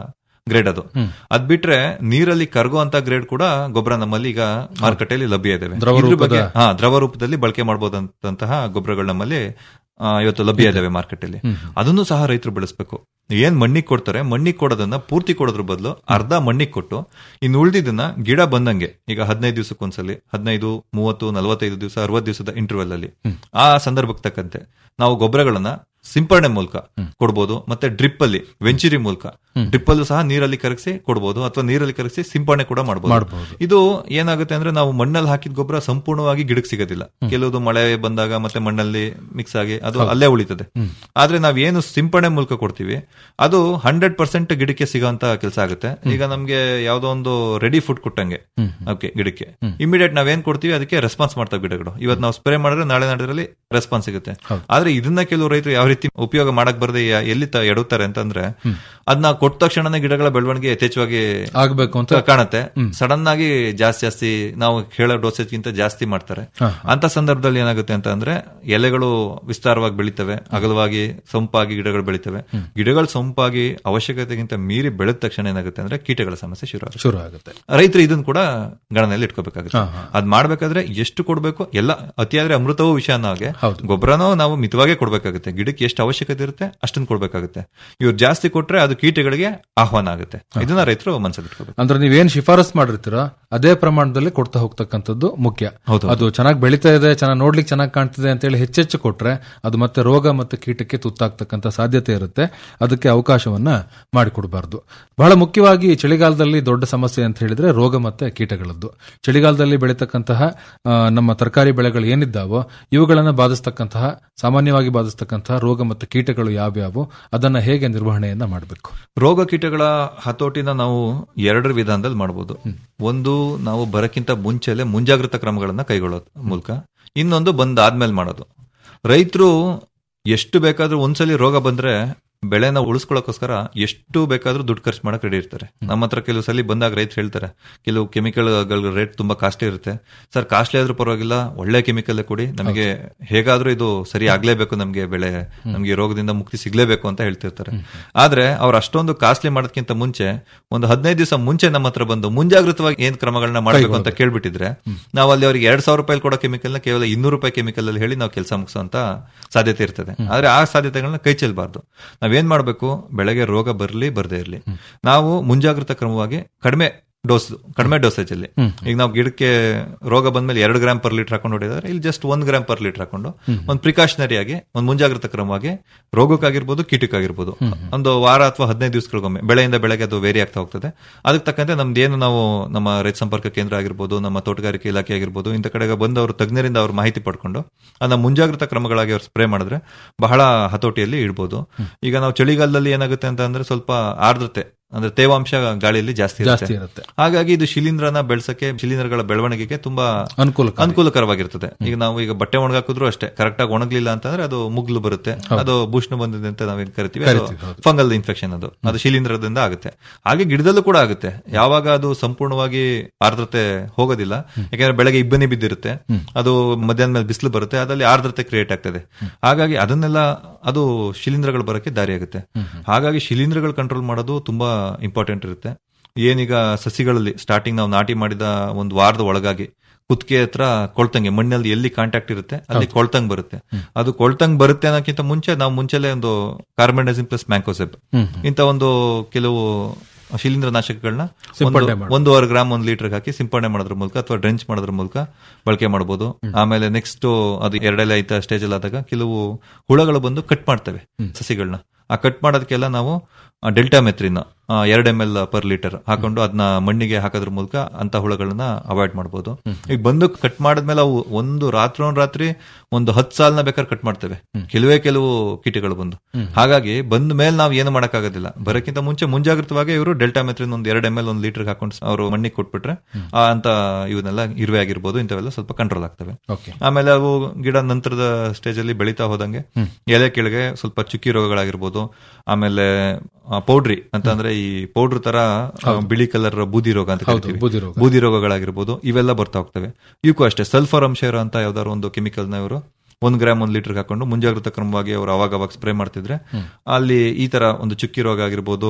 ಗ್ರೇಡ್ ಅದು ಅದ್ ಬಿಟ್ರೆ ನೀರಲ್ಲಿ ಕರಗುವಂತ ಗ್ರೇಡ್ ಕೂಡ ಗೊಬ್ಬರ ನಮ್ಮಲ್ಲಿ ಈಗ ಮಾರುಕಟ್ಟೆಯಲ್ಲಿ ಲಭ್ಯ ಇದಾವೆ ದ್ರವ ಇದ್ರ ಬಗ್ಗೆ ರೂಪದ- ಹಾ ದ್ರವ ರೂಪದಲ್ಲಿ ಬಳಕೆ ಮಾಡಬಹುದಂತಹ ಗೊಬ್ಬರಗಳು ನಮ್ಮಲ್ಲಿ ಆ, ಇವತ್ತು ಲಭ್ಯ ಇದಾವೆ ಮಾರ್ಕೆಟಲ್ಲಿ ಅದನ್ನು ಸಹ ರೈತರು ಬೆಳೆಸಬೇಕು ಏನ್ ಮಣ್ಣಿಗೆ ಕೊಡ್ತಾರೆ ಮಣ್ಣಿಗೆ ಕೊಡೋದನ್ನ ಪೂರ್ತಿ ಕೊಡೋದ್ರ ಬದಲು ಅರ್ಧ ಮಣ್ಣಿಗೆ ಕೊಟ್ಟು ಇನ್ನು ಉಳಿದಿದ್ದನ್ನ ಗಿಡ ಬಂದಂಗೆ ಈಗ ಹದಿನೈದು ದಿವಸಕ್ಕೊಂದ್ಸಲಿ ಹದಿನೈದು ಮೂವತ್ತು ನಲವತ್ತೈದು ದಿವಸ ಅರವತ್ತು ದಿವಸದ ಇಂಟರ್ವೆಲ್ ಅಲ್ಲಿ ಆ ಸಂದರ್ಭಕ್ಕೆ ತಕ್ಕಂತೆ ನಾವು ಗೊಬ್ಬರಗಳನ್ನ ಸಿಂಪರಣೆ ಮೂಲಕ ಕೊಡ್ಬೋದು ಮತ್ತೆ ಡ್ರಿಪ್ ಅಲ್ಲಿ ವೆಂಚುರಿ ಮೂಲಕ ಡ್ರಿಪ್ ಅಲ್ಲೂ ಸಹ ನೀರಲ್ಲಿ ಕರಗಿಸಿ ಕೊಡ್ಬೋದು ಅಥವಾ ನೀರಲ್ಲಿ ಕರಗಿಸಿ ಸಿಂಪರಣೆ ಕೂಡ ಮಾಡಬಹುದು ಮಾಡ್ಬೋದು. ಇದು ಏನಾಗುತ್ತೆ ಅಂದ್ರೆ ನಾವು ಮಣ್ಣಲ್ಲಿ ಹಾಕಿದ ಗೊಬ್ಬರ ಸಂಪೂರ್ಣವಾಗಿ ಗಿಡಕ್ಕೆ ಸಿಗೋದಿಲ್ಲ ಕೆಲವುದು ಮಳೆ ಬಂದಾಗ ಮತ್ತೆ ಮಣ್ಣಲ್ಲಿ ಮಿಕ್ಸ್ ಆಗಿ ಅದು ಅಲ್ಲೇ ಉಳಿತದೆ ಆದ್ರೆ ನಾವ್ ಏನು ಸಿಂಪರಣೆ ಮೂಲಕ ಕೊಡ್ತೀವಿ ಅದು ಹಂಡ್ರೆಡ್ ಪರ್ಸೆಂಟ್ ಗಿಡಕ್ಕೆ ಸಿಗೋಂತ ಕೆಲಸ ಆಗುತ್ತೆ ಈಗ ನಮ್ಗೆ ಯಾವ್ದೋ ಒಂದು ರೆಡಿ ಫುಡ್ ಕೊಟ್ಟಂಗೆ ಓಕೆ ಗಿಡಕ್ಕೆ ಇಮಿಡಿಯೇಟ್ ನಾವೇನ್ ಕೊಡ್ತೀವಿ ಅದಕ್ಕೆ ರೆಸ್ಪಾನ್ಸ್ ಮಾಡ್ತಾವೆ ಗಿಡಗಳು ಇವತ್ತು ನಾವು ಸ್ಪ್ರೇ ಮಾಡಿದ್ರೆ ನಾಳೆ ನಾಡಿದ್ರಲ್ಲಿ ರೆಸ್ಪಾನ್ಸ್ ಸಿಗುತ್ತೆ ಆದ್ರೆ ಇದನ್ನ ಕೆಲವು ರೈತರು ಯಾವ ರೀತಿ ಉಪಯೋಗ ಮಾಡಕ್ ಬರದೆ ಎಲ್ಲಿ ತ- ಎಡುತ್ತಾರೆ ಅಂತಂದ್ರೆ ಅದನ್ನ ಕೊಟ್ಟ ತಕ್ಷಣನೇ ಗಿಡಗಳ ಬೆಳವಣಿಗೆ ಯಥೇಚ್ಛವಾಗಿ ಆಗ್ಬೇಕು ಅಂತ ಕಾಣುತ್ತೆ ಸಡನ್ ಆಗಿ ಜಾಸ್ತಿ ಜಾಸ್ತಿ ನಾವು ಹೇಳೋ ಡೋಸೇಜ್ ಗಿಂತ ಜಾಸ್ತಿ ಮಾಡ್ತಾರೆ ಅಂತ ಸಂದರ್ಭದಲ್ಲಿ ಏನಾಗುತ್ತೆ ಅಂತ ಅಂದ್ರೆ ಎಲೆಗಳು ವಿಸ್ತಾರವಾಗಿ ಬೆಳಿತವೆ ಅಗಲವಾಗಿ ಸೊಂಪಾಗಿ ಗಿಡಗಳು ಬೆಳಿತವೆ ಗಿಡಗಳು ಸೊಂಪಾಗಿ ಅವಶ್ಯಕತೆಗಿಂತ ಮೀರಿ ಬೆಳೆದ ತಕ್ಷಣ ಏನಾಗುತ್ತೆ ಅಂದ್ರೆ ಕೀಟಗಳ ಸಮಸ್ಯೆ ಶುರು ಆಗುತ್ತೆ ಶುರು ಆಗುತ್ತೆ ರೈತರು ಇದನ್ನ ಕೂಡ ಗಣನೆಯಲ್ಲಿ ಇಟ್ಕೋಬೇಕಾಗುತ್ತೆ ಅದ್ ಮಾಡ್ಬೇಕಾದ್ರೆ ಎಷ್ಟು ಕೊಡ್ಬೇಕು ಎಲ್ಲ ಅತಿಯಾದ್ರೆ ಅಮೃತವೂ ವಿಷಯ ಅನ್ನೋ ಹಾಗೆ ಹೌದು. ಗೊಬ್ಬರನೂ ನಾವು ಮಿತವಾಗೇ ಕೊಡ್ಬೇಕಾಗುತ್ತೆ ಗಿಡಕ್ಕೆ ಎಷ್ಟು ಅವಶ್ಯಕತೆ ಇರುತ್ತೆ ಅಷ್ಟನ್ನು ಕೊಡ್ಬೇಕಾಗುತ್ತೆ ಇವ್ರು ಜಾಸ್ತಿ ಕೊಟ್ರೆ ಅದು ಕೀಟಗಳಿಗೆ ಆಹ್ವಾನ ಆಗುತ್ತೆ ಇದನ್ನ ರೈತರು ಮನಸ್ಸಲ್ಲಿ ಇಟ್ಕೋಬೇಕು ಅಂದ್ರೆ ನೀವೇನ್ ಶಿಫಾರಸ್ ಮಾಡಿರ್ತೀರೋ ಅದೇ ಪ್ರಮಾಣದಲ್ಲಿ ಕೊಡ್ತಾ ಹೋಗ್ತಕ್ಕಂಥದ್ದು ಮುಖ್ಯ ಹೌದು. ಅದು ಚೆನ್ನಾಗಿ ಬೆಳೀತಾ ಇದೆ ಚೆನ್ನಾಗಿ ನೋಡ್ಲಿಕ್ಕೆ ಚೆನ್ನಾಗಿ ಕಾಣ್ತಿದೆ ಅಂತ ಹೇಳಿ ಹೆಚ್ಚೆಚ್ಚು ಕೊಟ್ರೆ ಅದು ಮತ್ತೆ ರೋಗ ಮತ್ತು ಕೀಟಕ್ಕೆ ತುತ್ತಾಗ್ತಕ್ಕಂಥ ಸಾಧ್ಯತೆ ಇರುತ್ತೆ ಅದಕ್ಕೆ ಅವಕಾಶವನ್ನ ಮಾಡಿಕೊಡಬಾರ್ದು ಬಹಳ ಮುಖ್ಯವಾಗಿ ಚಳಿಗಾಲದಲ್ಲಿ ದೊಡ್ಡ ಸಮಸ್ಯೆ ಅಂತ ಹೇಳಿದ್ರೆ ರೋಗ ಮತ್ತೆ ಕೀಟಗಳದ್ದು ಚಳಿಗಾಲದಲ್ಲಿ ಬೆಳೀತಕ್ಕಂತಹ ಆ, ನಮ್ಮ ತರಕಾರಿ ಬೆಳೆಗಳು ಏನಿದ್ದಾವೋ ಇವುಗಳನ್ನ ಬಾಧಿಸ್ತಕ್ಕಂತಹ ಸಾಮಾನ್ಯವಾಗಿ ಬಾಧಿಸ್ತಕ್ಕಂತಹ ರೋಗ ಮತ್ತು ಕೀಟಗಳು ಯಾವ್ಯಾವು ಅದನ್ನ ಹೇಗೆ ನಿರ್ವಹಣೆಯನ್ನ ಮಾಡಬೇಕು ರೋಗ ಕೀಟಗಳ ಹತೋಟಿನ ನಾವು ಎರಡರ ವಿಧಾನದಲ್ಲಿ ಮಾಡಬಹುದು ಒಂದು ನಾವು ಬರಕ್ಕಿಂತ ಮುಂಚೆಲೆ ಮುಂಜಾಗ್ರತಾ ಕ್ರಮಗಳನ್ನ ಕೈಗೊಳ್ಳೋದು ಮೂಲಕ ಇನ್ನೊಂದು ಬಂದಾದ್ಮೇಲೆ ಮಾಡೋದು ರೈತರು ಎಷ್ಟು ಬೇಕಾದ್ರೂ ಒಂದ್ಸಲಿ ರೋಗ ಬಂದ್ರೆ ಬೆಳೆನ ಉಳಿಸ್ಕೊಳ್ಳೋಕೋಸ್ಕರ ಎಷ್ಟು ಬೇಕಾದ್ರೂ ದುಡ್ಡು ಖರ್ಚು ಮಾಡಕ್ ರೆಡಿ ಇರ್ತಾರೆ ನಮ್ಮ ಹತ್ರ ಕೆಲವು ಸಲ ಬಂದಾಗ ರೈತರು ಹೇಳ್ತಾರೆ ಕೆಲವು ಕೆಮಿಕಲ್ ರೇಟ್ ತುಂಬಾ ಕಾಸ್ಟ್ಲಿ ಇರುತ್ತೆ ಸರ್ ಕಾಸ್ಟ್ಲಿ ಆದ್ರೂ ಪರವಾಗಿಲ್ಲ ಒಳ್ಳೆ ಕೆಮಿಕಲ್ ಕೊಡಿ ನಮಗೆ ಹೇಗಾದ್ರೂ ಇದು ಸರಿ ಆಗ್ಲೇಬೇಕು ನಮಗೆ ಬೆಳೆ ನಮಗೆ ರೋಗದಿಂದ ಮುಕ್ತಿ ಸಿಗ್ಲೇಬೇಕು ಅಂತ ಹೇಳ್ತಿರ್ತಾರೆ ಆದ್ರೆ ಅವ್ರು ಅಷ್ಟೊಂದು ಕಾಸ್ಟ್ಲಿ ಮಾಡೋದಕ್ಕಿಂತ ಮುಂಚೆ ಒಂದು ಹದಿನೈದು ದಿವಸ ಮುಂಚೆ ನಮ್ಮ ಹತ್ರ ಬಂದು ಮುಂಜಾಗ್ರತವಾಗಿ ಏನ್ ಕ್ರಮಗಳನ್ನ ಮಾಡಬೇಕು ಅಂತ ಕೇಳ್ಬಿಟ್ಟಿದ್ರೆ ನಾವು ಅಲ್ಲಿ ಅವ್ರಿಗೆ ಎರಡ್ ಸಾವಿರ ರೂಪಾಯಿ ಕೊಡೋ ಕೆಮಿಕಲ್ ನ ಕೇವಲ ಇನ್ನೂರು ರೂಪಾಯಿ ಕೆಮಿಕಲ್ ಅಲ್ಲಿ ಹೇಳಿ ನಾವು ಕೆಲಸ ಮುಗಿಸೋಂತ ಸಾಧ್ಯತೆ ಇರ್ತದೆ ಆದ್ರೆ ಆ ಸಾಧ್ಯತೆಗಳನ್ನ ಕೈ ಚೆಲ್ಲಬಾರ್ದು ನಾವೇನ್ ಮಾಡ್ಬೇಕು ಬೆಳೆಗೆ ರೋಗ ಬರ್ಲಿ ಬರ್ದೇ ಇರ್ಲಿ ನಾವು ಮುಂಜಾಗ್ರತಾ ಕ್ರಮವಾಗಿ ಕಡಿಮೆ ಡೋಸ್ ಕಡಿಮೆ ಡೋಸೇಜ್ ಅಲ್ಲಿ ಈಗ ನಾವು ಗಿಡಕ್ಕೆ ರೋಗ ಬಂದ್ಮೇಲೆ ಎರಡು ಗ್ರಾಮ್ ಪರ್ ಲೀಟರ್ ಹಾಕೊಂಡು ಹೊಡಿದ್ರೆ ಇಲ್ಲಿ ಜಸ್ಟ್ ಒಂದ್ ಗ್ರಾಮ್ ಪರ್ ಲೀಟರ್ ಹಾಕೊಂಡು ಒಂದು ಪ್ರಿಕಾಷನರಿ ಆಗಿ ಒಂದು ಮುಂಜಾಗ್ರತಾ ಕ್ರಮವಾಗಿ ರೋಗಕ್ಕಾಗಿರ್ಬೋದು ಕೀಟಕ್ಕಾಗಿರ್ಬೋದು ಒಂದು ವಾರ ಅಥವಾ ಹದಿನೈದು ದಿವಸಗಳಿಗೊಮ್ಮೆ ಬೆಳೆಯಿಂದ ಬೆಳೆಗೆ ಅದು ವೇರಿ ಆಗ್ತಾ ಹೋಗ್ತದೆ ಅದಕ್ಕೆ ತಕ್ಕಂತೆ ನಮ್ದು ಏನು ನಾವು ನಮ್ಮ ರೈತ ಸಂಪರ್ಕ ಕೇಂದ್ರ ಆಗಿರ್ಬೋದು ನಮ್ಮ ತೋಟಗಾರಿಕೆ ಇಲಾಖೆ ಆಗಿರ್ಬೋದು ಇಂಥ ಕಡೆಗೆ ಬಂದು ಅವರು ತಜ್ಞರಿಂದ ಅವ್ರ ಮಾಹಿತಿ ಪಡ್ಕೊಂಡು ಅದನ್ನ ಮುಂಜಾಗ್ರತಾ ಕ್ರಮಗಳಾಗಿ ಅವ್ರು ಸ್ಪ್ರೇ ಮಾಡಿದ್ರೆ ಬಹಳ ಹತೋಟಿಯಲ್ಲಿ ಇಡ್ಬೋದು ಈಗ ನಾವು ಚಳಿಗಾಲದಲ್ಲಿ ಏನಾಗುತ್ತೆ ಅಂತ ಅಂದ್ರೆ ಸ್ವಲ್ಪ ಆರ್ದ್ರತೆ ಅಂದ್ರೆ ತೇವಾಂಶ ಗಾಳಿಯಲ್ಲಿ ಜಾಸ್ತಿ ಜಾಸ್ತಿ ಇರುತ್ತೆ ಇರುತ್ತೆ ಹಾಗಾಗಿ ಇದು ಶಿಲೀಂಧ್ರನ ಬೆಳೆಸಕ್ಕೆ ಶಿಲೀಂಧ್ರಗಳ ಬೆಳವಣಿಗೆಗೆ ತುಂಬಾ ಅನುಕೂಲ ಅನುಕೂಲಕರವಾಗಿರ್ತದೆ ಈಗ ನಾವು ಈಗ ಬಟ್ಟೆ ಒಣಗಾಕಿದ್ರು ಅಷ್ಟೇ ಕರೆಕ್ಟ್ ಆಗಿ ಒಣಗ್ಲಿಲ್ಲ ಅಂತಂದ್ರೆ ಅದು ಮುಗ್ಲು ಬರುತ್ತೆ ಅದು ಭೂಷಣ ಬಂದಿದೆ ಅಂತ ನಾವೇನ್ ಕರಿತೀವಿ ಅದು ಕರಿತೀವಿ, ಹೌದು. ಫಂಗಲ್ ಇನ್ಫೆಕ್ಷನ್ ಅದು ಅದು ಶಿಲೀಂಧ್ರದಿಂದ ಆಗುತ್ತೆ ಹಾಗೆ ಗಿಡದಲ್ಲೂ ಕೂಡ ಆಗುತ್ತೆ ಯಾವಾಗ ಅದು ಸಂಪೂರ್ಣವಾಗಿ ಆರ್ದ್ರತೆ ಹೋಗೋದಿಲ್ಲ ಯಾಕಂದ್ರೆ ಬೆಳಗ್ಗೆ ಇಬ್ಬನಿ ಬಿದ್ದಿರುತ್ತೆ ಅದು ಮಧ್ಯಾಹ್ನ ಮೇಲೆ ಬಿಸಿಲು ಬರುತ್ತೆ ಅದಲ್ಲಿ ಆರ್ದ್ರತೆ ಕ್ರಿಯೇಟ್ ಆಗ್ತದೆ ಹಾಗಾಗಿ ಅದನ್ನೆಲ್ಲ ಅದು ಶಿಲೀಂಧ್ರಗಳು ಬರೋಕೆ ದಾರಿಯಾಗುತ್ತೆ ಹಾಗಾಗಿ ಶಿಲೀಂಧ್ರಗಳು ಕಂಟ್ರೋಲ್ ಮಾಡೋದು ತುಂಬಾ ಇಂಪಾರ್ಟೆಂಟ್ ಇರುತ್ತೆ ಏನೀಗ ಸಸಿಗಳಲ್ಲಿ ಸ್ಟಾರ್ಟಿಂಗ್ ನಾವು ನಾಟಿ ಮಾಡಿದ ಒಂದು ವಾರದ ಒಳಗಾಗಿ ಕುತ್ತಿಗೆ ಹತ್ರ ಕೊಳ್ತಂಗೆ ಮಣ್ಣಲ್ಲಿ ಎಲ್ಲಿ ಕಾಂಟ್ಯಾಕ್ಟ್ ಇರುತ್ತೆ ಅಲ್ಲಿ ಕೊಳ್ತಂಗ್ ಬರುತ್ತೆ ಅದು ಕೊಳ್ತಂಗ್ ಬರುತ್ತೆ ಅನ್ನೋಕ್ಕಿಂತ ಮುಂಚೆ ನಾವು ಮುಂಚೆಲೆ ಒಂದು ಕಾರ್ಬನ್ಡೈಸಿನ್ ಪ್ಲಸ್ ಮ್ಯಾಂಕೋಸೆಪ್ ಹ್ಮ್. ಇಂತ ಒಂದು ಕೆಲವು ಶಿಲೀಂಧ್ರ ನಾಶಕಗಳನ್ನ ಸಿಂಪಡಣೆ ಮಾಡ್ಬೋದು. ಒಂದೂವರೆ ಗ್ರಾಮ್ ಒಂದು ಲೀಟರ್ ಹಾಕಿ ಸಿಂಪಡಣೆ ಮಾಡೋದ್ರ ಮೂಲಕ ಅಥವಾ ಡ್ರೆಂಚ್ ಮಾಡೋದ್ರ ಮೂಲಕ ಬಳಕೆ ಮಾಡಬಹುದು ಆಮೇಲೆ ನೆಕ್ಸ್ಟ್ ಅದು ಎರಡೆಲೆ ಐತ ಸ್ಟೇಜ್ ಅಲ್ಲಿ ಆದಾಗ ಕೆಲವು ಹುಳಗಳು ಬಂದು ಕಟ್ ಮಾಡ್ತವೆ ಸಸಿಗಳನ್ನ ಆ ಕಟ್ ಮಾಡೋದಕ್ಕೆಲ್ಲ ನಾವು ಡೆಲ್ಟಾ ಮೆತ್ರಿನ ಎರಡ್ ಎಮ್ ಎಲ್ ಪರ್ ಲೀಟರ್ ಹಾಕೊಂಡು ಅದನ್ನ ಮಣ್ಣಿಗೆ ಹಾಕೋದ್ರ ಮೂಲಕ ಅಂತ ಹುಳಗಳನ್ನ ಅವಾಯ್ಡ್ ಮಾಡಬಹುದು ಈಗ ಬಂದು ಕಟ್ ಮಾಡಿದ್ಮೇಲೆ ಅವು ಒಂದು ರಾತ್ರಿ ರಾತ್ರಿ ಒಂದು ಹತ್ತು ಸಾಲನ ಬೇಕಾದ್ರೆ ಕಟ್ ಮಾಡ್ತೇವೆ ಕೆಲವೇ ಕೆಲವು ಕೀಟಗಳು ಬಂದು ಹಾಗಾಗಿ ಬಂದ ಮೇಲೆ ನಾವು ಏನು ಮಾಡಕ್ಕಾಗೋದಿಲ್ಲ ಬರೋಕ್ಕಿಂತ ಮುಂಚೆ ಮುಂಜಾಗ್ರತವಾಗಿ ಇವರು ಡೆಲ್ಟಾ ಮೆತ್ರಿನ್ ಒಂದು ಎರಡು ಎಮ್ ಎಲ್ ಒಂದು ಲೀಟರ್ ಹಾಕೊಂಡು ಅವರು ಮಣ್ಣಿಗೆ ಕೊಟ್ಬಿಟ್ರೆ ಆ ಅಂತ ಇವನ್ನೆಲ್ಲ ಇರುವೆ ಆಗಿರ್ಬೋದು ಇಂಥವೆಲ್ಲ ಸ್ವಲ್ಪ ಕಂಟ್ರೋಲ್ ಆಗ್ತವೆ ಓಕೆ ಆಮೇಲೆ ಅವು ಗಿಡ ನಂತರದ ಸ್ಟೇಜ್ ಅಲ್ಲಿ ಬೆಳೀತಾ ಹೋದಂಗೆ ಎಲೆ ಕೆಳಗೆ ಸ್ವಲ್ಪ ಚುಕ್ಕಿ ರೋಗಗಳಾಗಿರ್ಬೋದು ಆಮೇಲೆ ಪೌಡ್ರಿ ಅಂತಂದ್ರೆ ಈ ಪೌಡ್ರ್ ತರ ಆ, ಬಿಳಿ ಕಲರ್ ಬೂದಿ ರೋಗ ಅಂತ ಹೌದು, ಕರಿತೀವಿ ಬೂದಿ ರೋಗ. ಬೂದಿ ರೋಗಗಳಾಗಿರ್ಬೋದು ಇವೆಲ್ಲ ಬರ್ತಾ ಹೋಗ್ತವೆ ಇವಕ್ಕೂ ಅಷ್ಟೇ ಸಲ್ಫರ್ ಅಂಶ ಇರೋ ಅಂತ ಯಾವ್ದಾದ್ರು ಒಂದು ಕೆಮಿಕಲ್ ನ ಇವರು ಒಂದ್ ಗ್ರಾಮ್ ಒಂದ್ ಲೀಟರ್ ಹಾಕೊಂಡು ಮುಂಜಾಗ್ರತಾ ಕ್ರಮವಾಗಿ ಅವರು ಅವಾಗ ಅವಾಗ ಸ್ಪ್ರೇ ಮಾಡ್ತಿದ್ರೆ ಅಲ್ಲಿ ಈ ತರ ಒಂದು ಚುಕ್ಕಿ ರೋಗ ಆಗಿರ್ಬೋದು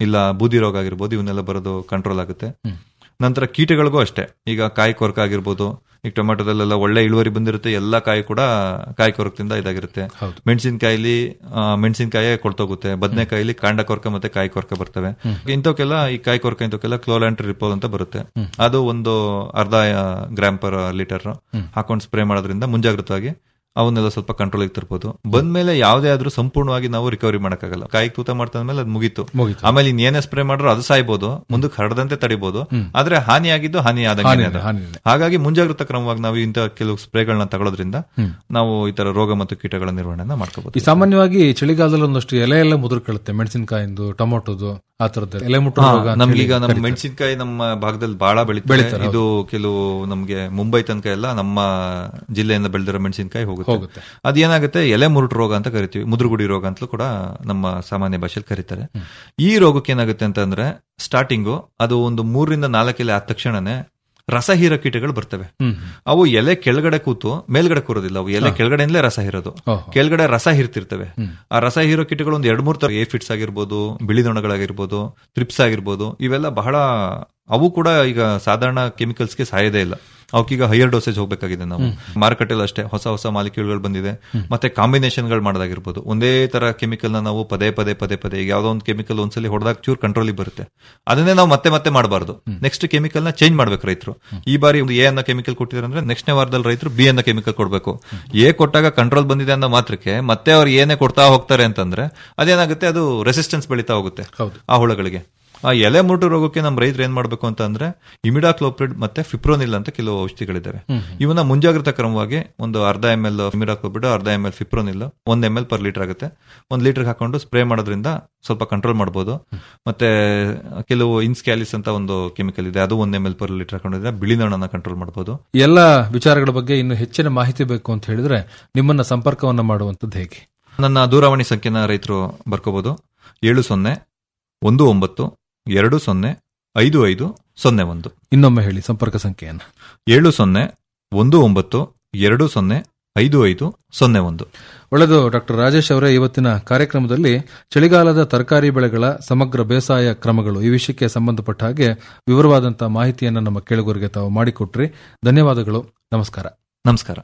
ಇಲ್ಲ ಬೂದಿ ರೋಗ ಆಗಿರ್ಬೋದು ಇವನ್ನೆಲ್ಲ ಬರೋದು ಕಂಟ್ರೋಲ್ ಆಗುತ್ತೆ ನಂತರ ಕೀಟಗಳಿಗೂ ಅಷ್ಟೇ ಈಗ ಕಾಯಿ ಕೊರಕ ಆಗಿರ್ಬೋದು ಈಗ ಟೊಮೆಟೊದಲ್ಲೆಲ್ಲ ಒಳ್ಳೆ ಇಳುವರಿ ಬಂದಿರುತ್ತೆ ಎಲ್ಲ ಕಾಯಿ ಕೂಡ ಕಾಯಿ ಕೊರಕದಿಂದ ಇದಾಗಿರುತ್ತೆ ಹೌದು. ಮೆಣಸಿನಕಾಯಿಲಿ ಮೆಣಸಿನಕಾಯಿ ಕೊಳ್ತೋಗುತ್ತೆ ಬದನೆಕಾಯಿಲಿ ಕಾಂಡ ಕೊರಕ ಮತ್ತೆ ಕಾಯಿ ಕೊರಕ ಬರ್ತವೆ ಇಂಥವಕ್ಕೆಲ್ಲ ಈ ಕಾಯಿ ಕೊರಕ ಇಂಥವಕ್ಕೆಲ್ಲ ಕ್ಲೋಲ್ಯಾಂಟ್ ರಿಪೋಲ್ ಅಂತ ಬರುತ್ತೆ ಅದು ಒಂದು ಅರ್ಧ ಗ್ರಾಮ್ ಪರ್ ಲೀಟರ್ ಹಾಕೊಂಡು ಸ್ಪ್ರೇ ಮಾಡೋದ್ರಿಂದ ಮುಂಜಾಗ್ರತವಾಗಿ ಅವನ್ನೆಲ್ಲ ಸ್ವಲ್ಪ ಕಂಟ್ರೋಲ್ ತರ್ಬೋದು ಬಂದ್ಮೇಲೆ ಯಾವುದೇ ಆದ್ರೂ ಸಂಪೂರ್ಣವಾಗಿ ನಾವು ರಿಕವರಿ ಮಾಡಕ್ಕಾಗಲ್ಲ ಕಾಯಿ ತೂತ ಮಾಡ್ತಾದ್ಮೇಲೆ ಅದು ಮುಗೀತು ಮುಗೀತು. ಆಮೇಲೆ ಇನ್ನೇನೇ ಸ್ಪ್ರೇ ಮಾಡ್ರು ಅದು ಸಾಯ್ಬೋದು ಮುಂದಕ್ಕೆ ಹರಡದಂತೆ ತಡಿಬಹುದು ಆದ್ರೆ ಹಾನಿ ಆಗಿದ್ದು ಹಾನಿ ಆದಂಗೆ ಹಾನಿನೇ, ಹಾನಿನೇ. ಹಾಗಾಗಿ ಮುಂಜಾಗ್ರತಾ ಕ್ರಮವಾಗಿ ನಾವು ಇಂಥ ಕೆಲವು ಸ್ಪ್ರೇಗಳನ್ನ ತಗೊಳ್ಳೋದ್ರಿಂದ ನಾವು ಈ ತರ ರೋಗ ಮತ್ತು ಕೀಟಗಳ ನಿರ್ವಹಣೆನ ಮಾಡ್ಕೋಬಹುದು ಈ ಸಾಮಾನ್ಯವಾಗಿ ಚಳಿಗಾಲದಲ್ಲಿ ಒಂದಷ್ಟು ಎಲೆ ಎಲ್ಲ ಮುದುರ್ಕೊಳ್ಳುತ್ತೆ ಮೆಣಸಿನಕಾಯಿಂದು ಟೊಮೊಟೊದು ಆ ತರದ ಎಲೆ ಮುಟ್ಟು ರೋಗ ಅಂತ ನಮ್ಗೀಗ ಹೇಳಿ ನಮ್ಮ ಕರೀತಾರೆ. ಮೆಣಸಿನಕಾಯಿ ನಮ್ಮ ಭಾಗದಲ್ಲಿ ಬಹಳ ಬೆಳೀತಾರೆ ಬೆಳೀತಾರೆ, ಇದು ಕೆಲವು ನಮ್ಗೆ ಮುಂಬೈ ತನಕ ಎಲ್ಲ ನಮ್ಮ ಜಿಲ್ಲೆಯಿಂದ ಬೆಳೆದಿರೋ ಮೆಣಸಿನಕಾಯಿ ಹೋಗುತ್ತೆ ಹೋಗುತ್ತೆ. ಅದೇನಾಗುತ್ತೆ ಎಲೆ ಮುರುಟು ರೋಗ ಅಂತ ಕರಿತೀವಿ ಮುದ್ರಗುಡಿ ರೋಗ ಅಂತಲೂ ಕೂಡ ನಮ್ಮ ಸಾಮಾನ್ಯ ಭಾಷೆಯಲ್ಲಿ ಕರೀತಾರೆ ಈ ರೋಗಕ್ಕೆ ಏನಾಗುತ್ತೆ ಅಂತಂದ್ರೆ ಸ್ಟಾರ್ಟಿಂಗು ಅದು ಒಂದು ಮೂರರಿಂದ ನಾಲ್ಕು ಎಲೆ ಆದ ತಕ್ಷಣನೇ ರಸ ಹೀರೋ ಕೀಟಗಳು ಬರ್ತವೆ ಹ್ಮ್ ಅವು ಎಲೆ ಕೆಳಗಡೆ ಕೂತು ಮೇಲ್ಗಡೆ ಕೂರೋದಿಲ್ಲ ಅವು ಎಲೆ ಕೆಳಗಡೆಯಿಂದಲೇ ರಸ ಹೀರೋದು ಓಹೋ. ಕೆಳಗಡೆ ರಸ ಹೀರ್ತಿರ್ತವೆ ಆ ರಸ ಹೀರೋ ಕೀಟಗಳು ಒಂದು ಎರಡ್ ಮೂರ್ ತರ ಏಫಿಟ್ಸ್ ಆಗಿರ್ಬೋದು ಬಿಳಿ ನೊಣಗಳಾಗಿರ್ಬೋದು ಟ್ರಿಪ್ಸ್ ಆಗಿರ್ಬೋದು ಇವೆಲ್ಲ ಬಹಳ ಅವು ಕೂಡ ಈಗ ಸಾಧಾರಣ ಕೆಮಿಕಲ್ಸ್ಗೆ ಸಾಯದೇ ಇಲ್ಲ ಅವಕ್ಕೀಗ ಹೈಯರ್ ಡೋಸೇಜ್ ಹೋಗ್ಬೇಕಾಗಿದೆ ನಾವು ಮಾರುಕಟ್ಟೆಲ್ಲ ಅಷ್ಟೇ ಹೊಸ ಹೊಸ ಮಾಲಿಕ್ಯೂಲ್ಗಳು ಬಂದಿದೆ ಮತ್ತೆ ಕಾಂಬಿನೇಷನ್ಗಳು ಮಾಡೋದಾಗಿರ್ಬೋದು ಒಂದೇ ತರ ಕೆಮಿಕಲ್ ನ ನಾವು ಪದೇ ಪದೇ ಪದೇ ಪದೇ ಈಗ ಯಾವ್ದೋ ಒಂದು ಕೆಮಿಕಲ್ ಒಂದ್ಸಲಿ ಹೊಡೆದಾಗ ಚೂರ್ ಕಂಟ್ರೋಲಿಗೆ ಬರುತ್ತೆ ಅದನ್ನೇ ನಾವು ಮತ್ತೆ ಮತ್ತೆ ಮಾಡಬಾರ್ದು ನೆಕ್ಸ್ಟ್ ಕೆಮಿಕಲ್ ನ ಚೇಂಜ್ ಮಾಡ್ಬೇಕು ರೈತರು ಈ ಬಾರಿ ಒಂದು ಎ ಅನ್ನ ಕೆಮಿಕಲ್ ಕೊಟ್ಟಿದ್ದಾರೆ ಅಂದ್ರೆ ನೆಕ್ಸ್ಟ್ ವಾರದಲ್ಲಿ ರೈತರು ಬಿ ಅನ್ನ ಕೆಮಿಕಲ್ ಕೊಡಬೇಕು ಎ ಕೊಟ್ಟಾಗ ಕಂಟ್ರೋಲ್ ಬಂದಿದೆ ಅನ್ನೋ ಮಾತ್ರಕ್ಕೆ ಮತ್ತೆ ಅವ್ರು ಏನೇ ಕೊಡ್ತಾ ಹೋಗ್ತಾರೆ ಅಂತಂದ್ರೆ ಅದೇನಾಗುತ್ತೆ ಅದು ರೆಸಿಸ್ಟೆನ್ಸ್ ಬೆಳೀತಾ ಹೋಗುತ್ತೆ ಹೌದು. ಆ ಹುಳಗಳಿಗೆ ಆ ಎಲೆ ಮುರುಟು ರೋಗಕ್ಕೆ ನಮ್ಮ ರೈತರು ಏನ್ ಮಾಡ್ಬೇಕು ಅಂತ ಅಂದ್ರೆ ಇಮಿಡಾಕ್ಲೋಪ್ರಿಡ್ ಮತ್ತೆ ಫಿಪ್ರೋನಿಲ್ ಅಂತ ಕೆಲವು ಔಷಧಿಗಳಿದ್ದಾವೆ ಇವನ್ನ ಮುಂಜಾಗ್ರತಾ ಕ್ರಮವಾಗಿ ಒಂದು ಅರ್ಧ ಎಂ ಎಲ್ ಇಮಿಡಾಕ್ಲೋಪ್ರಿಡ್ ಅರ್ಧ ಎಂ ಎಲ್ ಫಿಪ್ರೋನಿಲ್ ಒಂದ್ ಎಂ ಎಲ್ ಪರ್ ಲೀಟರ್ ಆಗುತ್ತೆ ಒಂದ್ ಲೀಟರ್ ಹಾಕೊಂಡು ಸ್ಪ್ರೇ ಮಾಡೋದ್ರಿಂದ ಸ್ವಲ್ಪ ಕಂಟ್ರೋಲ್ ಮಾಡಬಹುದು ಮತ್ತೆ ಕೆಲವು ಇನ್ಸ್ಕ್ಯಾಲಿಸ್ ಅಂತ ಒಂದು ಕೆಮಿಕಲ್ ಇದೆ ಅದು ಒಂದ್ ಎಂ ಎಲ್ ಪರ್ ಲೀಟರ್ ಹಾಕೊಂಡಿದ್ರೆ ಬಿಳಿ ನೊಣನ ಕಂಟ್ರೋಲ್ ಮಾಡಬಹುದು ಈ ಎಲ್ಲ ವಿಚಾರಗಳ ಬಗ್ಗೆ ಇನ್ನು ಹೆಚ್ಚಿನ ಮಾಹಿತಿ ಬೇಕು ಅಂತ ಹೇಳಿದ್ರೆ ನಿಮ್ಮನ್ನ ಸಂಪರ್ಕವನ್ನ ಮಾಡುವಂತದ್ದು ಹೇಗೆ ನನ್ನ ದೂರವಾಣಿ ಸಂಖ್ಯೆನ ರೈತರು ಬರ್ಕೋಬಹುದು ಏಳು ಸೊನ್ನೆ ಒಂದು ಒಂಬತ್ತು ಎರಡು ಸೊನ್ನೆ ಐದು ಐದು ಸೊನ್ನೆ ಒಂದು ಇನ್ನೊಮ್ಮೆ ಹೇಳಿ ಸಂಪರ್ಕ ಸಂಖ್ಯೆಯನ್ನ ಏಳು ಸೊನ್ನೆ ಒಂದು ಒಂಬತ್ತು ಎರಡು ಸೊನ್ನೆ ಐದು ಐದು ಸೊನ್ನೆ ಒಂದು ಒಳ್ಳೆದು ಡಾಕ್ಟರ್ ರಾಜೇಶ್ ಅವರೇ ಇವತ್ತಿನ ಕಾರ್ಯಕ್ರಮದಲ್ಲಿ ಚಳಿಗಾಲದ ತರಕಾರಿ ಬೆಳೆಗಳ ಸಮಗ್ರ ಬೇಸಾಯ ಕ್ರಮಗಳು ಈ ವಿಷಯಕ್ಕೆ ಸಂಬಂಧಪಟ್ಟ ಹಾಗೆ ವಿವರವಾದಂತಹ ಮಾಹಿತಿಯನ್ನು ನಮ್ಮ ಕೇಳುಗರಿಗೆ ತಾವು ಮಾಡಿಕೊಟ್ರಿ ಧನ್ಯವಾದಗಳು ನಮಸ್ಕಾರ ನಮಸ್ಕಾರ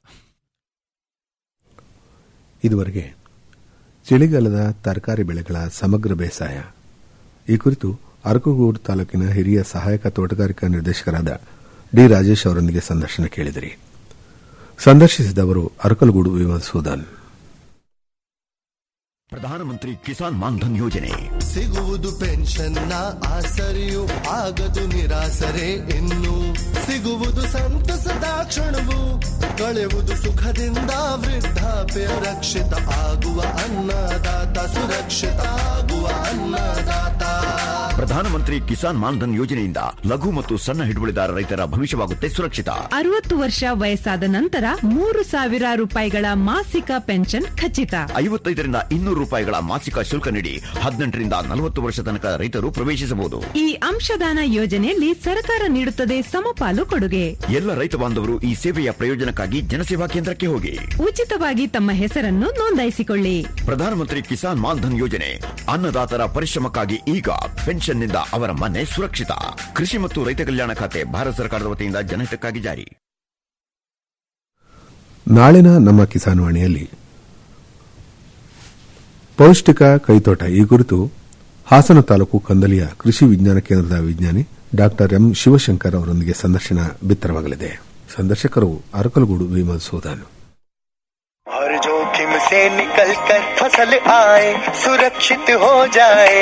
ಇದುವರೆಗೆ ಚಳಿಗಾಲದ ತರಕಾರಿ ಬೆಳೆಗಳ ಸಮಗ್ರ ಬೇಸಾಯ ಈ ಕುರಿತು ಅರಕುಗೂಡು ತಾಲೂಕಿನ ಹಿರಿಯ ಸಹಾಯಕ ತೋಟಗಾರಿಕಾ ನಿರ್ದೇಶಕರಾದ ಡಿ ರಾಜೇಶ್ ಅವರೊಂದಿಗೆ ಸಂದರ್ಶನ ಕೇಳಿದಿರಿ ಸಂದರ್ಶಿಸಿದವರು ಅರಕಲಗೂಡು ವಿಮರ್ಶೋದನ್ ಪ್ರಧಾನಮಂತ್ರಿ ಕಿಸಾನ್ ಮಾನ್ಧನ್ ಯೋಜನೆ ಸಿಗುವುದು ಪೆನ್ಷನ್ನ ಆಸರೆಯು ಆಗದು ನಿರಾಸರೆ ಇನ್ನು ಸಿಗುವುದು ಸಂತಸದ ಕ್ಷಣವು ಕಳೆಯುವುದು ಸುಖದಿಂದ ವೃದ್ಧಾಪ್ಯ ರಕ್ಷಿತ ಆಗುವ ಅನ್ನದಾತ ಸುರಕ್ಷಿತ ಆಗುವ ಅನ್ನದಾತ ಪ್ರಧಾನಮಂತ್ರಿ ಕಿಸಾನ್ ಮಾನ್ಧನ್ ಯೋಜನೆಯಿಂದ ಲಘು ಮತ್ತು ಸಣ್ಣ ಹಿಡುವಳಿದಾರ ರೈತರ ಭವಿಷ್ಯವಾಗುತ್ತೆ ಸುರಕ್ಷಿತ ಅರವತ್ತು ವರ್ಷ ವಯಸ್ಸಾದ ನಂತರ ಮೂರು ಸಾವಿರ ರೂಪಾಯಿಗಳ ಮಾಸಿಕ ಪೆನ್ಷನ್ ಖಚಿತ ಐವತ್ತೈದರಿಂದ ಇನ್ನೂರು ರೂಪಾಯಿಗಳ ಮಾಸಿಕ ಶುಲ್ಕ ನೀಡಿ ಹದಿನೆಂಟರಿಂದ ನಲವತ್ತು ವರ್ಷ ತನಕ ರೈತರು ಪ್ರವೇಶಿಸಬಹುದು ಈ ಅಂಶದಾನ ಯೋಜನೆಯಲ್ಲಿ ಸರ್ಕಾರ ನೀಡುತ್ತದೆ ಸಮಪಾಲು ಕೊಡುಗೆ ಎಲ್ಲ ರೈತ ಬಾಂಧವರು ಈ ಸೇವೆಯ ಪ್ರಯೋಜನಕ್ಕಾಗಿ ಜನಸೇವಾ ಕೇಂದ್ರಕ್ಕೆ ಹೋಗಿ ಉಚಿತವಾಗಿ ತಮ್ಮ ಹೆಸರನ್ನು ನೋಂದಾಯಿಸಿಕೊಳ್ಳಿ ಪ್ರಧಾನಮಂತ್ರಿ ಕಿಸಾನ್ ಮಾನ್ಧನ್ ಯೋಜನೆ ಅನ್ನದಾತರ ಪರಿಶ್ರಮಕ್ಕಾಗಿ ಈಗ ಪೆನ್ಷನ್ನಿಂದ ಅವರ ಮನೆ ಸುರಕ್ಷಿತ ಕೃಷಿ ಮತ್ತು ರೈತ ಕಲ್ಯಾಣ ಖಾತೆ ಭಾರತ ಸರ್ಕಾರದ ವತಿಯಿಂದ ಜನಹಿತಕ್ಕಾಗಿ ಜಾರಿ ನಾಳಿನ ನಮ್ಮ ಕಿಸಾನ್ ವಾಣಿಯಲ್ಲಿ ಪೌಷ್ಟಿಕ ಕೈತೋಟ ಈ ಕುರಿತು ಹಾಸನ ತಾಲೂಕು ಕಂದಲಿಯ ಕೃಷಿ ವಿಜ್ಞಾನ ಕೇಂದ್ರದ ವಿಜ್ಞಾನಿ ಡಾಕ್ಟರ್ ಎಂ ಶಿವಶಂಕರ್ ಅವರೊಂದಿಗೆ ಸಂದರ್ಶನ ಬಿತ್ತರವಾಗಲಿದೆ ಸಂದರ್ಶಕರು ಅರಕಲಗೂಡು ವಿ ಮಧುಸೂದನ್ हर जोखिम से निकल कर फसल आए सुरक्षित हो जाए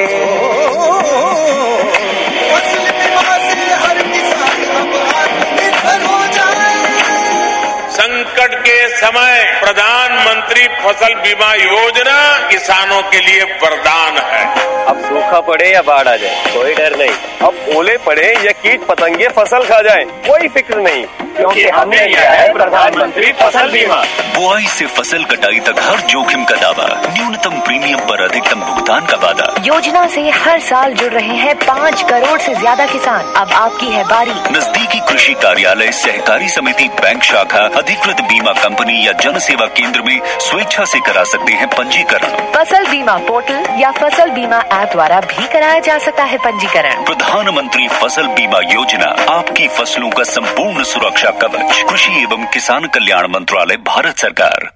फसल बीमा से हर किसान अब आत्मनिर्भर हो जाए संकट के समय प्रधानमंत्री फसल बीमा योजना किसानों के लिए वरदान है अब सूखा पड़े या बाढ़ आ जाए कोई डर नहीं अब ओले पड़े या कीट पतंगे फसल खा जाए कोई फिक्र नहीं क्योंकि हमने लिया है प्रधानमंत्री फसल बीमा बुआई से फसल कटाई तक हर जोखिम का दावा न्यूनतम प्रीमियम पर अधिकतम भुगतान का वादा योजना से हर साल जुड़ रहे हैं पाँच करोड़ से ज्यादा किसान अब आपकी है बारी नजदीकी कृषि कार्यालय सहकारी समिति बैंक शाखा अधिकृत बीमा कंपनी या जन सेवा केंद्र में स्वेच्छा से करा सकते हैं पंजीकरण फसल बीमा पोर्टल या फसल बीमा ऐप द्वारा अब भी कराया जा सकता है पंजीकरण प्रधानमंत्री फसल बीमा योजना आपकी फसलों का संपूर्ण सुरक्षा कवच कृषि एवं किसान कल्याण मंत्रालय भारत सरकार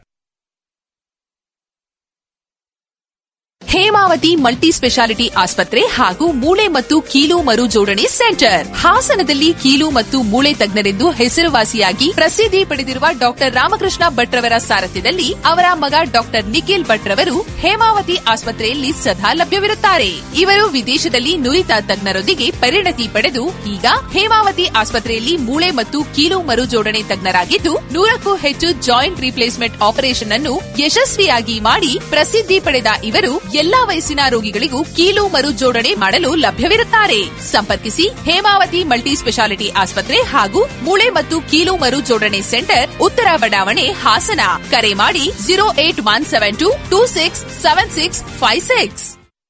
ಹೇಮಾವತಿ ಮಲ್ಟಿ ಸ್ಪೆಷಾಲಿಟಿ ಆಸ್ಪತ್ರೆ ಹಾಗೂ ಮೂಳೆ ಮತ್ತು ಕೀಲು ಮರು ಜೋಡಣೆ ಸೆಂಟರ್ ಹಾಸನದಲ್ಲಿ ಕೀಲು ಮತ್ತು ಮೂಳೆ ತಜ್ಞರೆಂದು ಹೆಸರುವಾಸಿಯಾಗಿ ಪ್ರಸಿದ್ಧಿ ಪಡೆದಿರುವ ಡಾಕ್ಟರ್ ರಾಮಕೃಷ್ಣ ಭಟ್ರವರ ಸಾರಥ್ಯದಲ್ಲಿ ಅವರ ಮಗ ಡಾಕ್ಟರ್ ನಿಖಿಲ್ ಭಟ್ರವರು ಹೇಮಾವತಿ ಆಸ್ಪತ್ರೆಯಲ್ಲಿ ಸದಾ ಲಭ್ಯವಿರುತ್ತಾರೆ ಇವರು ವಿದೇಶದಲ್ಲಿ ನುರಿತ ತಜ್ಞರೊಂದಿಗೆ ಪರಿಣತಿ ಪಡೆದು ಈಗ ಹೇಮಾವತಿ ಆಸ್ಪತ್ರೆಯಲ್ಲಿ ಮೂಳೆ ಮತ್ತು ಕೀಲು ಮರು ಜೋಡಣೆ ತಜ್ಞರಾಗಿದ್ದು ನೂರಕ್ಕೂ ಹೆಚ್ಚು ಜಾಯಿಂಟ್ ರಿಪ್ಲೇಸ್ಮೆಂಟ್ ಆಪರೇಷನ್ ಅನ್ನು ಯಶಸ್ವಿಯಾಗಿ ಮಾಡಿ ಪ್ರಸಿದ್ಧಿ ಪಡೆದ ಇವರು ಎಲ್ಲಾ ವಯಸ್ಸಿನ ರೋಗಿಗಳಿಗೂ ಕೀಲು ಮರು ಜೋಡಣೆ ಮಾಡಲು ಲಭ್ಯವಿರುತ್ತಾರೆ ಸಂಪರ್ಕಿಸಿ ಹೇಮಾವತಿ ಮಲ್ಟಿ ಸ್ಪೆಷಾಲಿಟಿ ಆಸ್ಪತ್ರೆ ಹಾಗೂ ಮೂಳೆ ಮತ್ತು ಕೀಲು ಮರು ಜೋಡಣೆ ಸೆಂಟರ್ ಉತ್ತರ ಬಡಾವಣೆ ಹಾಸನ ಕರೆ ಮಾಡಿ zero eight one seven two two six seven six five six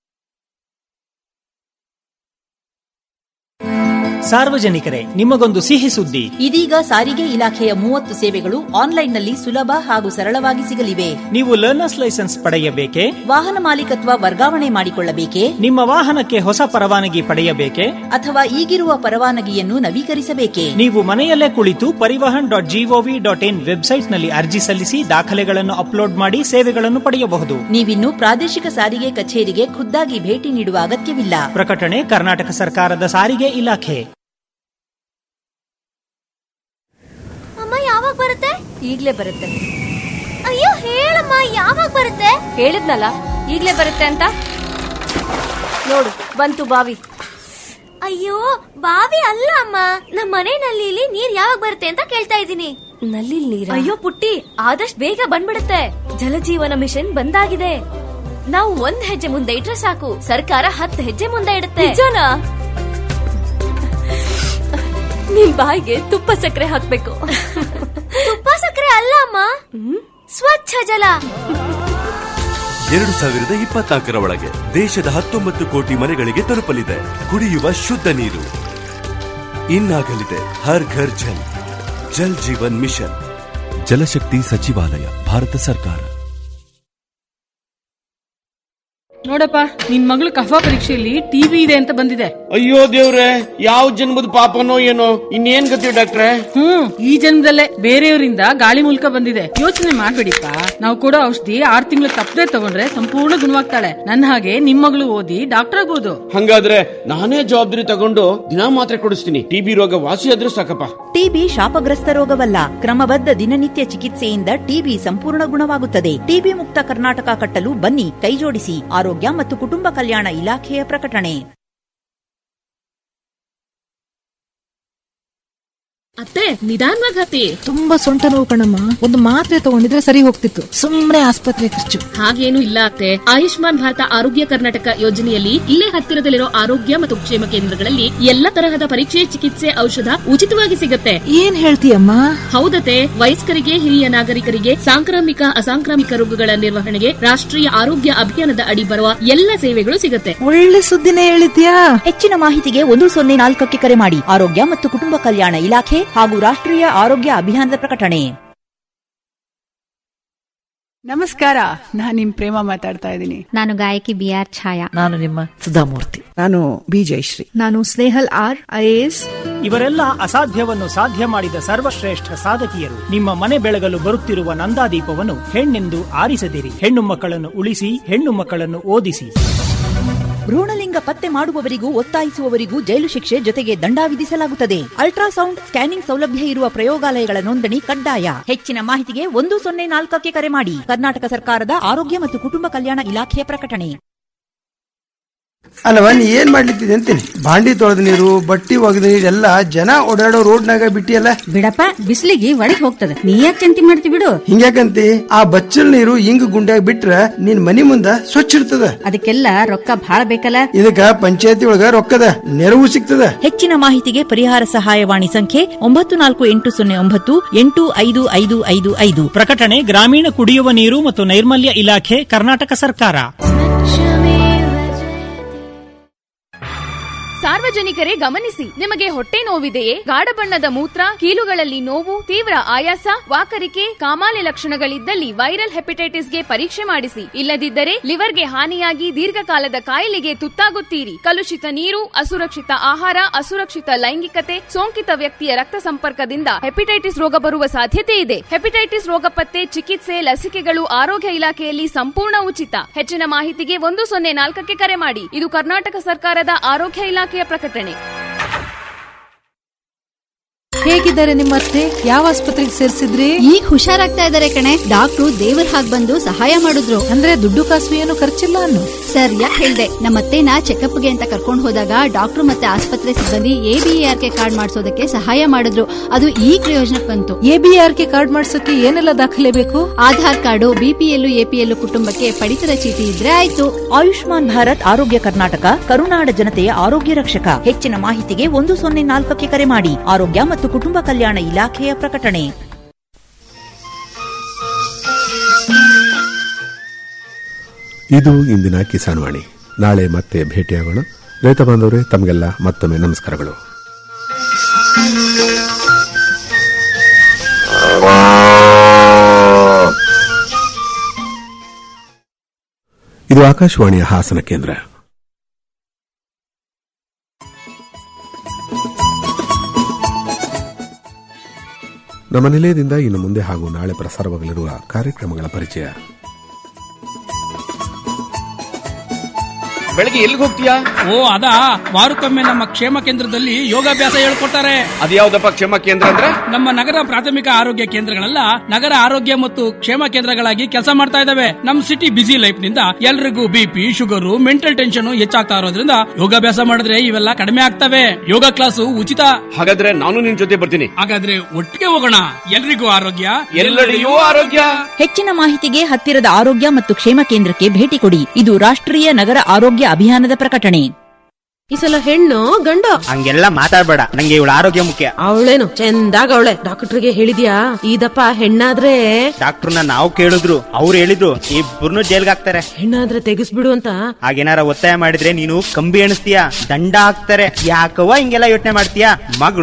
ಸಾರ್ವಜನಿಕರೇ ನಿಮಗೊಂದು ಸಿಹಿ ಸುದ್ದಿ ಇದೀಗ ಸಾರಿಗೆ ಇಲಾಖೆಯ ಮೂವತ್ತು ಸೇವೆಗಳು ಆನ್ಲೈನ್ನಲ್ಲಿ ಸುಲಭ ಹಾಗೂ ಸರಳವಾಗಿ ಸಿಗಲಿವೆ ನೀವು ಲರ್ನರ್ಸ್ ಲೈಸೆನ್ಸ್ ಪಡೆಯಬೇಕೆ ವಾಹನ ಮಾಲೀಕತ್ವ ವರ್ಗಾವಣೆ ಮಾಡಿಕೊಳ್ಳಬೇಕೆ ನಿಮ್ಮ ವಾಹನಕ್ಕೆ ಹೊಸ ಪರವಾನಗಿ ಪಡೆಯಬೇಕೆ ಅಥವಾ ಈಗಿರುವ ಪರವಾನಗಿಯನ್ನು ನವೀಕರಿಸಬೇಕೆ ನೀವು ಮನೆಯಲ್ಲೇ ಕುಳಿತು Parivahan dot gov dot in ವೆಬ್ಸೈಟ್ನಲ್ಲಿ ಅರ್ಜಿ ಸಲ್ಲಿಸಿ ದಾಖಲೆಗಳನ್ನು ಅಪ್ಲೋಡ್ ಮಾಡಿ ಸೇವೆಗಳನ್ನು ಪಡೆಯಬಹುದು ನೀವಿನ್ನು ಪ್ರಾದೇಶಿಕ ಸಾರಿಗೆ ಕಚೇರಿಗೆ ಖುದ್ದಾಗಿ ಭೇಟಿ ನೀಡುವ ಅಗತ್ಯವಿಲ್ಲ ಪ್ರಕಟಣೆ ಕರ್ನಾಟಕ ಸರ್ಕಾರದ ಸಾರಿಗೆ ಇಲಾಖೆ ಅಮ್ಮ ಯಾವಾಗ ಬರುತ್ತೆ ಈಗ್ಲೇ ಬರುತ್ತೆ ಅಯ್ಯೋ ಹೇಳಮ್ಮ ಯಾವಾಗ ಬರುತ್ತೆ ಹೇಳಿದ್ನಲ್ಲ ಈಗ್ಲೇ ಬರುತ್ತೆ ಅಂತ ನೋಡು ಬಂತು ಬಾವಿ ಅಯ್ಯೋ ಬಾವಿ ಅಲ್ಲ ಅಮ್ಮ ನಮ್ಮ ಮನೆ ನಲ್ಲಿಲಿ ನೀರ್ ಯಾವಾಗ ಬರುತ್ತೆ ಅಂತ ಕೇಳ್ತಾ ಇದ್ದೀನಿ ನಲ್ಲಿ ನೀರ ಅಯ್ಯೋ ಪುಟ್ಟಿ ಆದಷ್ಟು ಬೇಗ ಬಂದ್ಬಿಡುತ್ತೆ ಜಲಜೀವನ ಮಿಷನ್ ಬಂದಾಗಿದೆ ನಾವು ಒಂದ್ ಹೆಜ್ಜೆ ಮುಂದೆ ಇಟ್ರೆ ಸಾಕು ಸರ್ಕಾರ ಹತ್ತು ಹೆಜ್ಜೆ ಮುಂದೆ ಇಡುತ್ತೆ ನಿಜನಾ ನಿಮ್ ಬಾಯಿಗೆ ತುಪ್ಪ ಸಕ್ಕರೆ ಹಾಕ್ಬೇಕು ತುಪ್ಪ ಸಕ್ಕರೆ ಅಲ್ಲ ಅಮ್ಮ ಸ್ವಚ್ಛ ಜಲ ಎರಡು ಸಾವಿರದ ಇಪ್ಪತ್ನಾಲ್ಕರ ಒಳಗೆ ದೇಶದ ಹತ್ತೊಂಬತ್ತು ಕೋಟಿ ಮನೆಗಳಿಗೆ ತಲುಪಲಿದೆ ಕುಡಿಯುವ ಶುದ್ಧ ನೀರು ಇನ್ನಾಗಲಿದೆ ಹರ್ ಘರ್ ಜಲ್ ಜಲ್ ಜೀವನ್ ಮಿಷನ್ ಜಲಶಕ್ತಿ ಸಚಿವಾಲಯ ಭಾರತ ಸರ್ಕಾರ ನೋಡಪ್ಪ ನಿನ್ ಮಗಳು ಕಫ ಪರೀಕ್ಷೆಯಲ್ಲಿ ಟಿವಿ ಇದೆ ಅಂತ ಬಂದಿದೆ ಅಯ್ಯೋ ದೇವ್ರೆ ಯಾವ ಜನ್ಮದ ಪಾಪನೋ ಏನೋ ಇನ್ನೇನ್ ಗತಿ ಡಾಕ್ಟ್ರೆ ಹ್ಮ್ ಈ ಜನ್ಮದಲ್ಲೇ ಬೇರೆಯವರಿಂದ ಗಾಳಿ ಮೂಲಕ ಬಂದಿದೆ ಯೋಚನೆ ಮಾಡ್ಬೇಡಿಪ್ಪ ನಾವು ಕೊಡೋ ಔಷಧಿ ಆರ್ ತಿಂಗಳು ತಪ್ಪದೆ ತಗೊಂಡ್ರೆ ಸಂಪೂರ್ಣ ಗುಣವಾಗ್ತಾಳೆ ನನ್ನ ಹಾಗೆ ನಿಮ್ ಮಗಳು ಓದಿ ಡಾಕ್ಟರ್ ಆಗ್ಬೋದು ಹಂಗಾದ್ರೆ ನಾನೇ ಜವಾಬ್ದಾರಿ ತಗೊಂಡು ದಿನಾ ಮಾತ್ರೆ ಕೊಡಿಸ್ತೀನಿ ಟಿಬಿ ರೋಗ ವಾಸಿ ಆದ್ರೂ ಸಾಕಪ್ಪ ಟಿಬಿ ಶಾಪಗ್ರಸ್ತ ರೋಗವಲ್ಲ ಕ್ರಮಬದ್ಧ ದಿನನಿತ್ಯ ಚಿಕಿತ್ಸೆಯಿಂದ ಟಿಬಿ ಸಂಪೂರ್ಣ ಗುಣವಾಗುತ್ತದೆ ಟಿಬಿ ಮುಕ್ತ ಕರ್ನಾಟಕ ಕಟ್ಟಲು ಬನ್ನಿ ಕೈಜೋಡಿಸಿ ಆರೋಗ್ಯ ಮತ್ತು ಕುಟುಂಬ ಕಲ್ಯಾಣ ಇಲಾಖೆಯ ಪ್ರಕಟಣೆ ಅತ್ತೆ ನಿಧಾನವಾಗಿ ಹತ್ತಿ ತುಂಬಾ ಸೊಂಟ ನೋವು ಕಣಮ್ಮ ಒಂದು ಮಾತ್ರೆ ತಗೊಂಡಿದ್ರೆ ಸರಿ ಹೋಗ್ತಿತ್ತು ಸುಮ್ನೆ ಆಸ್ಪತ್ರೆ ಖರ್ಚು ಹಾಗೇನು ಇಲ್ಲ ಅತ್ತೆ ಆಯುಷ್ಮಾನ್ ಭಾರತ ಆರೋಗ್ಯ ಕರ್ನಾಟಕ ಯೋಜನೆಯಲ್ಲಿ ಇಲ್ಲೇ ಹತ್ತಿರದಲ್ಲಿರೋ ಆರೋಗ್ಯ ಮತ್ತು ಕ್ಷೇಮ ಕೇಂದ್ರಗಳಲ್ಲಿ ಎಲ್ಲ ತರಹದ ಪರೀಕ್ಷೆ ಚಿಕಿತ್ಸೆ ಔಷಧ ಉಚಿತವಾಗಿ ಸಿಗತ್ತೆ ಏನ್ ಹೇಳ್ತೀಯಮ್ಮ ಹೌದತೆ ವಯಸ್ಕರಿಗೆ ಹಿರಿಯ ನಾಗರಿಕರಿಗೆ ಸಾಂಕ್ರಾಮಿಕ ಅಸಾಂಕ್ರಾಮಿಕ ರೋಗಗಳ ನಿರ್ವಹಣೆಗೆ ರಾಷ್ಟ್ರೀಯ ಆರೋಗ್ಯ ಅಭಿಯಾನದ ಅಡಿ ಬರುವ ಎಲ್ಲ ಸೇವೆಗಳು ಸಿಗತ್ತೆ ಒಳ್ಳೆ ಸುದ್ದಿನೇ ಹೇಳಿದ್ಯಾ ಹೆಚ್ಚಿನ ಮಾಹಿತಿಗೆ ಒಂದು ಸೊನ್ನೆ ನಾಲ್ಕಕ್ಕೆ ಕರೆ ಮಾಡಿ ಆರೋಗ್ಯ ಮತ್ತು ಕುಟುಂಬ ಕಲ್ಯಾಣ ಇಲಾಖೆ ಹಾಗೂ ರಾಷ್ಟ್ರೀಯ ಆರೋಗ್ಯ ಅಭಿಯಾನದ ಪ್ರಕಟಣೆ ನಮಸ್ಕಾರ ನಾನ್ ನಿಮ್ ಪ್ರೇಮ ಮಾತಾಡ್ತಾ ಇದ್ದೀನಿ ನಾನು ಗಾಯಕಿ ಬಿ ಆರ್ ಛಾಯಾ ನಾನು ನಿಮ್ಮ ಸುಧಾಮೂರ್ತಿ ನಾನು ಬಿ ಜಯಶ್ರೀ ನಾನು ಸ್ನೇಹಲ್ ಆರ್ ಐಎಎಸ್ ಇವರೆಲ್ಲ ಅಸಾಧ್ಯವನ್ನು ಸಾಧ್ಯ ಮಾಡಿದ ಸರ್ವಶ್ರೇಷ್ಠ ಸಾಧಕಿಯರು ನಿಮ್ಮ ಮನೆ ಬೆಳಗಲು ಬರುತ್ತಿರುವ ನಂದಾದೀಪವನ್ನು ಹೆಣ್ಣೆಂದು ಆರಿಸದಿರಿ ಹೆಣ್ಣು ಮಕ್ಕಳನ್ನು ಉಳಿಸಿ ಹೆಣ್ಣು ಮಕ್ಕಳನ್ನು ಓದಿಸಿ ಭ್ರೂಣಲಿಂಗ ಪತ್ತೆ ಮಾಡುವವರಿಗೂ ಒತ್ತಾಯಿಸುವವರಿಗೂ ಜೈಲು ಶಿಕ್ಷೆ ಜೊತೆಗೆ ದಂಡ ವಿಧಿಸಲಾಗುತ್ತದೆ ಅಲ್ಟ್ರಾಸೌಂಡ್ ಸ್ಕ್ಯಾನಿಂಗ್ ಸೌಲಭ್ಯ ಇರುವ ಪ್ರಯೋಗಾಲಯಗಳ ನೋಂದಣಿ ಕಡ್ಡಾಯ ಹೆಚ್ಚಿನ ಮಾಹಿತಿಗೆ ಒಂದು ಸೊನ್ನೆ ನಾಲ್ಕಕ್ಕೆ ಕರೆ ಮಾಡಿ ಕರ್ನಾಟಕ ಸರ್ಕಾರದ ಆರೋಗ್ಯ ಮತ್ತು ಕುಟುಂಬ ಕಲ್ಯಾಣ ಇಲಾಖೆಯ ಪ್ರಕಟಣೆ ಅಲ್ಲವ ನೀ ಏನ್ ಮಾಡ್ಲಿತ್ತಿದೆ ಅಂತೀನಿ ಬಾಂಡಿ ತೊಳೆದ ನೀರು ಬಟ್ಟಿ ಒಗೆದ ನೀರು ಎಲ್ಲ ಜನ ಓಡಾಡೋ ರೋಡ್ನಾಗ ಬಿಟ್ಟಿಯಲ್ಲ ಬಿಡಪ್ಪ ಬಿಸಿಲಿಗೆ ಒಳಗ್ ಹೋಗ್ತದ ನೀ ಯಾಕೆ ಚಿಂತೆ ಮಾಡ್ತಿ ಬಿಡು ಹಿಂಗ್ಯಾಕಂತಿ ಆ ಬಚ್ಚಲ್ ನೀರು ಹಿಂಗ್ ಗುಂಡ್ಯಾಗ ಬಿಟ್ರ ನಿನ್ ಮನಿ ಮುಂದ ಸ್ವಚ್ಛ ಇರ್ತದ ಅದಕ್ಕೆಲ್ಲ ರೊಕ್ಕ ಭಾಳ ಬೇಕಲ್ಲ ಇದಕ್ಕ ಪಂಚಾಯತಿ ಒಳಗ ರೊಕ್ಕದ ನೆರವು ಸಿಗ್ತದ ಹೆಚ್ಚಿನ ಮಾಹಿತಿಗೆ ಪರಿಹಾರ ಸಹಾಯವಾಣಿ ಸಂಖ್ಯೆ ಒಂಬತ್ತು ನಾಲ್ಕು ಎಂಟು ಸೊನ್ನೆ ಒಂಬತ್ತು ಎಂಟು ಐದು ಐದು ಐದು ಐದು ಪ್ರಕಟಣೆ ಗ್ರಾಮೀಣ ಕುಡಿಯುವ ನೀರು ಮತ್ತು ನೈರ್ಮಲ್ಯ ಇಲಾಖೆ ಕರ್ನಾಟಕ ಸರ್ಕಾರ ಸಾರ್ವಜನಿಕರೇ ಗಮನಿಸಿ ನಿಮಗೆ ಹೊಟ್ಟೆ ನೋವಿದೆಯೇ ಗಾಢ ಬಣ್ಣದ ಮೂತ್ರ ಕೀಲುಗಳಲ್ಲಿ ನೋವು ತೀವ್ರ ಆಯಾಸ ವಾಕರಿಕೆ ಕಾಮಾಲೆ ಲಕ್ಷಣಗಳಿದ್ದಲ್ಲಿ ವೈರಲ್ ಹೆಪಟೈಟಿಸ್ಗೆ ಪರೀಕ್ಷೆ ಮಾಡಿಸಿ ಇಲ್ಲದಿದ್ದರೆ ಲಿವರ್ಗೆ ಹಾನಿಯಾಗಿ ದೀರ್ಘಕಾಲದ ಕಾಯಿಲೆಗೆ ತುತ್ತಾಗುತ್ತೀರಿ ಕಲುಷಿತ ನೀರು ಅಸುರಕ್ಷಿತ ಆಹಾರ ಅಸುರಕ್ಷಿತ ಲೈಂಗಿಕತೆ ಸೋಂಕಿತ ವ್ಯಕ್ತಿಯ ರಕ್ತ ಸಂಪರ್ಕದಿಂದ ಹೆಪಟೈಟಿಸ್ ರೋಗ ಬರುವ ಸಾಧ್ಯತೆ ಇದೆ ಹೆಪಟೈಟಿಸ್ ರೋಗ ಪತ್ತೆ ಚಿಕಿತ್ಸೆ ಲಸಿಕೆಗಳು ಆರೋಗ್ಯ ಇಲಾಖೆಯಲ್ಲಿ ಸಂಪೂರ್ಣ ಉಚಿತ ಹೆಚ್ಚಿನ ಮಾಹಿತಿಗೆ ಒಂದು ಸೊನ್ನೆ ನಾಲ್ಕಕ್ಕೆ ಕರೆ ಮಾಡಿ ಇದು ಕರ್ನಾಟಕ ಸರ್ಕಾರದ ಆರೋಗ್ಯ ಇಲಾಖೆಯ ಪ್ರಕಟಣೆ ಹೇಗಿದ್ದಾರೆ ನಿಮ್ಮ ಅತ್ತೆ ಯಾವ ಆಸ್ಪತ್ರೆಗೆ ಸೇರಿಸಿದ್ರಿ ಈಗ ಹುಷಾರಾಗ್ತಾ ಇದಾರೆ ಕಣೆ ಡಾಕ್ಟ್ರು ದೇವ್ರ ಹಾಗ್ ಬಂದು ಸಹಾಯ ಮಾಡಿದ್ರು ಅಂದ್ರೆ ದುಡ್ಡು ಕಾಸು ಏನು ಖರ್ಚಿಲ್ಲ ಅನ್ನು ಸರ್ ಯಾಕೆ ಹೇಳ್ದೆ ನಮ್ಮತ್ತೆನ ಚೆಕಪ್ಗೆ ಅಂತ ಕರ್ಕೊಂಡು ಹೋದಾಗ ಡಾಕ್ಟ್ರು ಮತ್ತೆ ಆಸ್ಪತ್ರೆ ಸಿಬ್ಬಂದಿ ಎಬಿಆರ್ ಕೆ ಕಾರ್ಡ್ ಮಾಡಿಸೋದಕ್ಕೆ ಸಹಾಯ ಮಾಡಿದ್ರು ಅದು ಈ ಪ್ರಯೋಜನಕ್ಕೆ ಬಂತು ಎಬಿಆರ್ ಕೆ ಕಾರ್ಡ್ ಮಾಡ್ಸಕ್ಕೆ ಏನೆಲ್ಲ ದಾಖಲೆ ಬೇಕು ಆಧಾರ್ ಕಾರ್ಡು ಬಿಪಿಎಲ್ ಎಪಿಎಲ್ ಕುಟುಂಬಕ್ಕೆ ಪಡಿತರ ಚೀಟಿ ಇದ್ರೆ ಆಯ್ತು ಆಯುಷ್ಮಾನ್ ಭಾರತ್ ಆರೋಗ್ಯ ಕರ್ನಾಟಕ ಕರುನಾಡ ಜನತೆಯ ಆರೋಗ್ಯ ರಕ್ಷಕ ಹೆಚ್ಚಿನ ಮಾಹಿತಿಗೆ ಒಂದು ಸೊನ್ನೆ ನಾಲ್ಕಕ್ಕೆ ಕರೆ ಮಾಡಿ ಆರೋಗ್ಯ ಮತ್ತು ಕುಟುಂಬ ಕಲ್ಯಾಣ ಇಲಾಖೆಯ ಪ್ರಕಟಣೆ ಇದು ಇಂದಿನ ಕಿಸಾನ್ ವಾಣಿ ನಾಳೆ ಮತ್ತೆ ಭೇಟಿಯಾಗೋಣ ರೈತ ಬಾಂಧವರೇ ತಮಗೆಲ್ಲ ಮತ್ತೊಮ್ಮೆ ನಮಸ್ಕಾರಗಳು ಇದು ಆಕಾಶವಾಣಿಯ ಹಾಸನ ಕೇಂದ್ರ ನಮ್ಮ ನಿಲಯದಿಂದ ಇನ್ನು ಮುಂದೆ ಹಾಗೂ ನಾಳೆ ಪ್ರಸಾರವಾಗಲಿರುವ ಕಾರ್ಯಕ್ರಮಗಳ ಪರಿಚಯ ಬೆಳಗ್ಗೆ ಎಲ್ಲಿಗೆ ಹೋಗ್ತೀಯಾ ಓ ಅದಾ ವಾರಕ್ಕೊಮ್ಮೆ ನಮ್ಮ ಕ್ಷೇಮ ಕೇಂದ್ರದಲ್ಲಿ ಯೋಗಾಭ್ಯಾಸ ಹೇಳ್ಕೊಡ್ತಾರೆ ಅದ್ಯಾವ್ದಪ್ಪ ಕ್ಷೇಮ ಕೇಂದ್ರ ಅಂದ್ರೆ ನಮ್ಮ ನಗರ ಪ್ರಾಥಮಿಕ ಆರೋಗ್ಯ ಕೇಂದ್ರಗಳೆಲ್ಲ ನಗರ ಆರೋಗ್ಯ ಮತ್ತು ಕ್ಷೇಮ ಕೇಂದ್ರಗಳಾಗಿ ಕೆಲಸ ಮಾಡ್ತಾ ಇದಾವೆ ನಮ್ ಸಿಟಿ ಬಿಸಿ ಲೈಫ್ ನಿಂದ ಎಲ್ರಿಗೂ ಬಿಪಿ ಶುಗರ್ ಮೆಂಟಲ್ ಟೆನ್ಷನ್ ಹೆಚ್ಚಾಗ್ತಾ ಇರೋದ್ರಿಂದ ಯೋಗಾಭ್ಯಾಸ ಮಾಡಿದ್ರೆ ಇವೆಲ್ಲ ಕಡಿಮೆ ಆಗ್ತವೆ ಯೋಗ ಕ್ಲಾಸು ಉಚಿತ ಹಾಗಾದ್ರೆ ನಾನು ನಿನ್ ಜೊತೆ ಬರ್ತೀನಿ ಹಾಗಾದ್ರೆ ಒಟ್ಟಿಗೆ ಹೋಗೋಣ ಎಲ್ರಿಗೂ ಆರೋಗ್ಯ ಎಲ್ಲೆಡೆಯೂ ಆರೋಗ್ಯ ಹೆಚ್ಚಿನ ಮಾಹಿತಿಗೆ ಹತ್ತಿರದ ಆರೋಗ್ಯ ಮತ್ತು ಕ್ಷೇಮ ಕೇಂದ್ರಕ್ಕೆ ಭೇಟಿ ಕೊಡಿ ಇದು ರಾಷ್ಟ್ರೀಯ ನಗರ ಆರೋಗ್ಯ ಅಭಿಯಾನದ ಪ್ರಕಟಣೆ ಈ ಸಲ ಹೆಣ್ಣು ಗಂಡ ಹಂಗೆಲ್ಲ ಮಾತಾಡ್ಬೇಡ ನಂಗೆ ಇವಳ ಆರೋಗ್ಯ ಮುಖ್ಯ ಅವಳೇನು ಚಂದಾಗ ಅವಳೆ ಡಾಕ್ಟರ್ಗೆ ಹೇಳಿದ್ಯಾ ಇದಪ್ಪ ಹೆಣ್ಣಾದ್ರೆ ಡಾಕ್ಟರ್ನ ನಾವು ಕೇಳಿದ್ರು ಅವ್ರು ಹೇಳಿದ್ರು ಇಬ್ಬರನ್ನು ಜೈಲ್ಗೆ ಹಾಕ್ತಾರೆ ಹೆಣ್ಣಾದ್ರೆ ತೆಗಿಸ್ಬಿಡು ಅಂತ ಹಾಗೇನಾರ ಒತ್ತಾಯ ಮಾಡಿದ್ರೆ ನೀನು ಕಂಬಿ ಎಣಿಸ್ತೀಯ ದಂಡ ಹಾಕ್ತಾರೆ ಯಾಕವ್ವ ಹಿಂಗೆಲ್ಲ ಯೋಚನೆ ಮಾಡ್ತೀಯಾ ಮಗಳು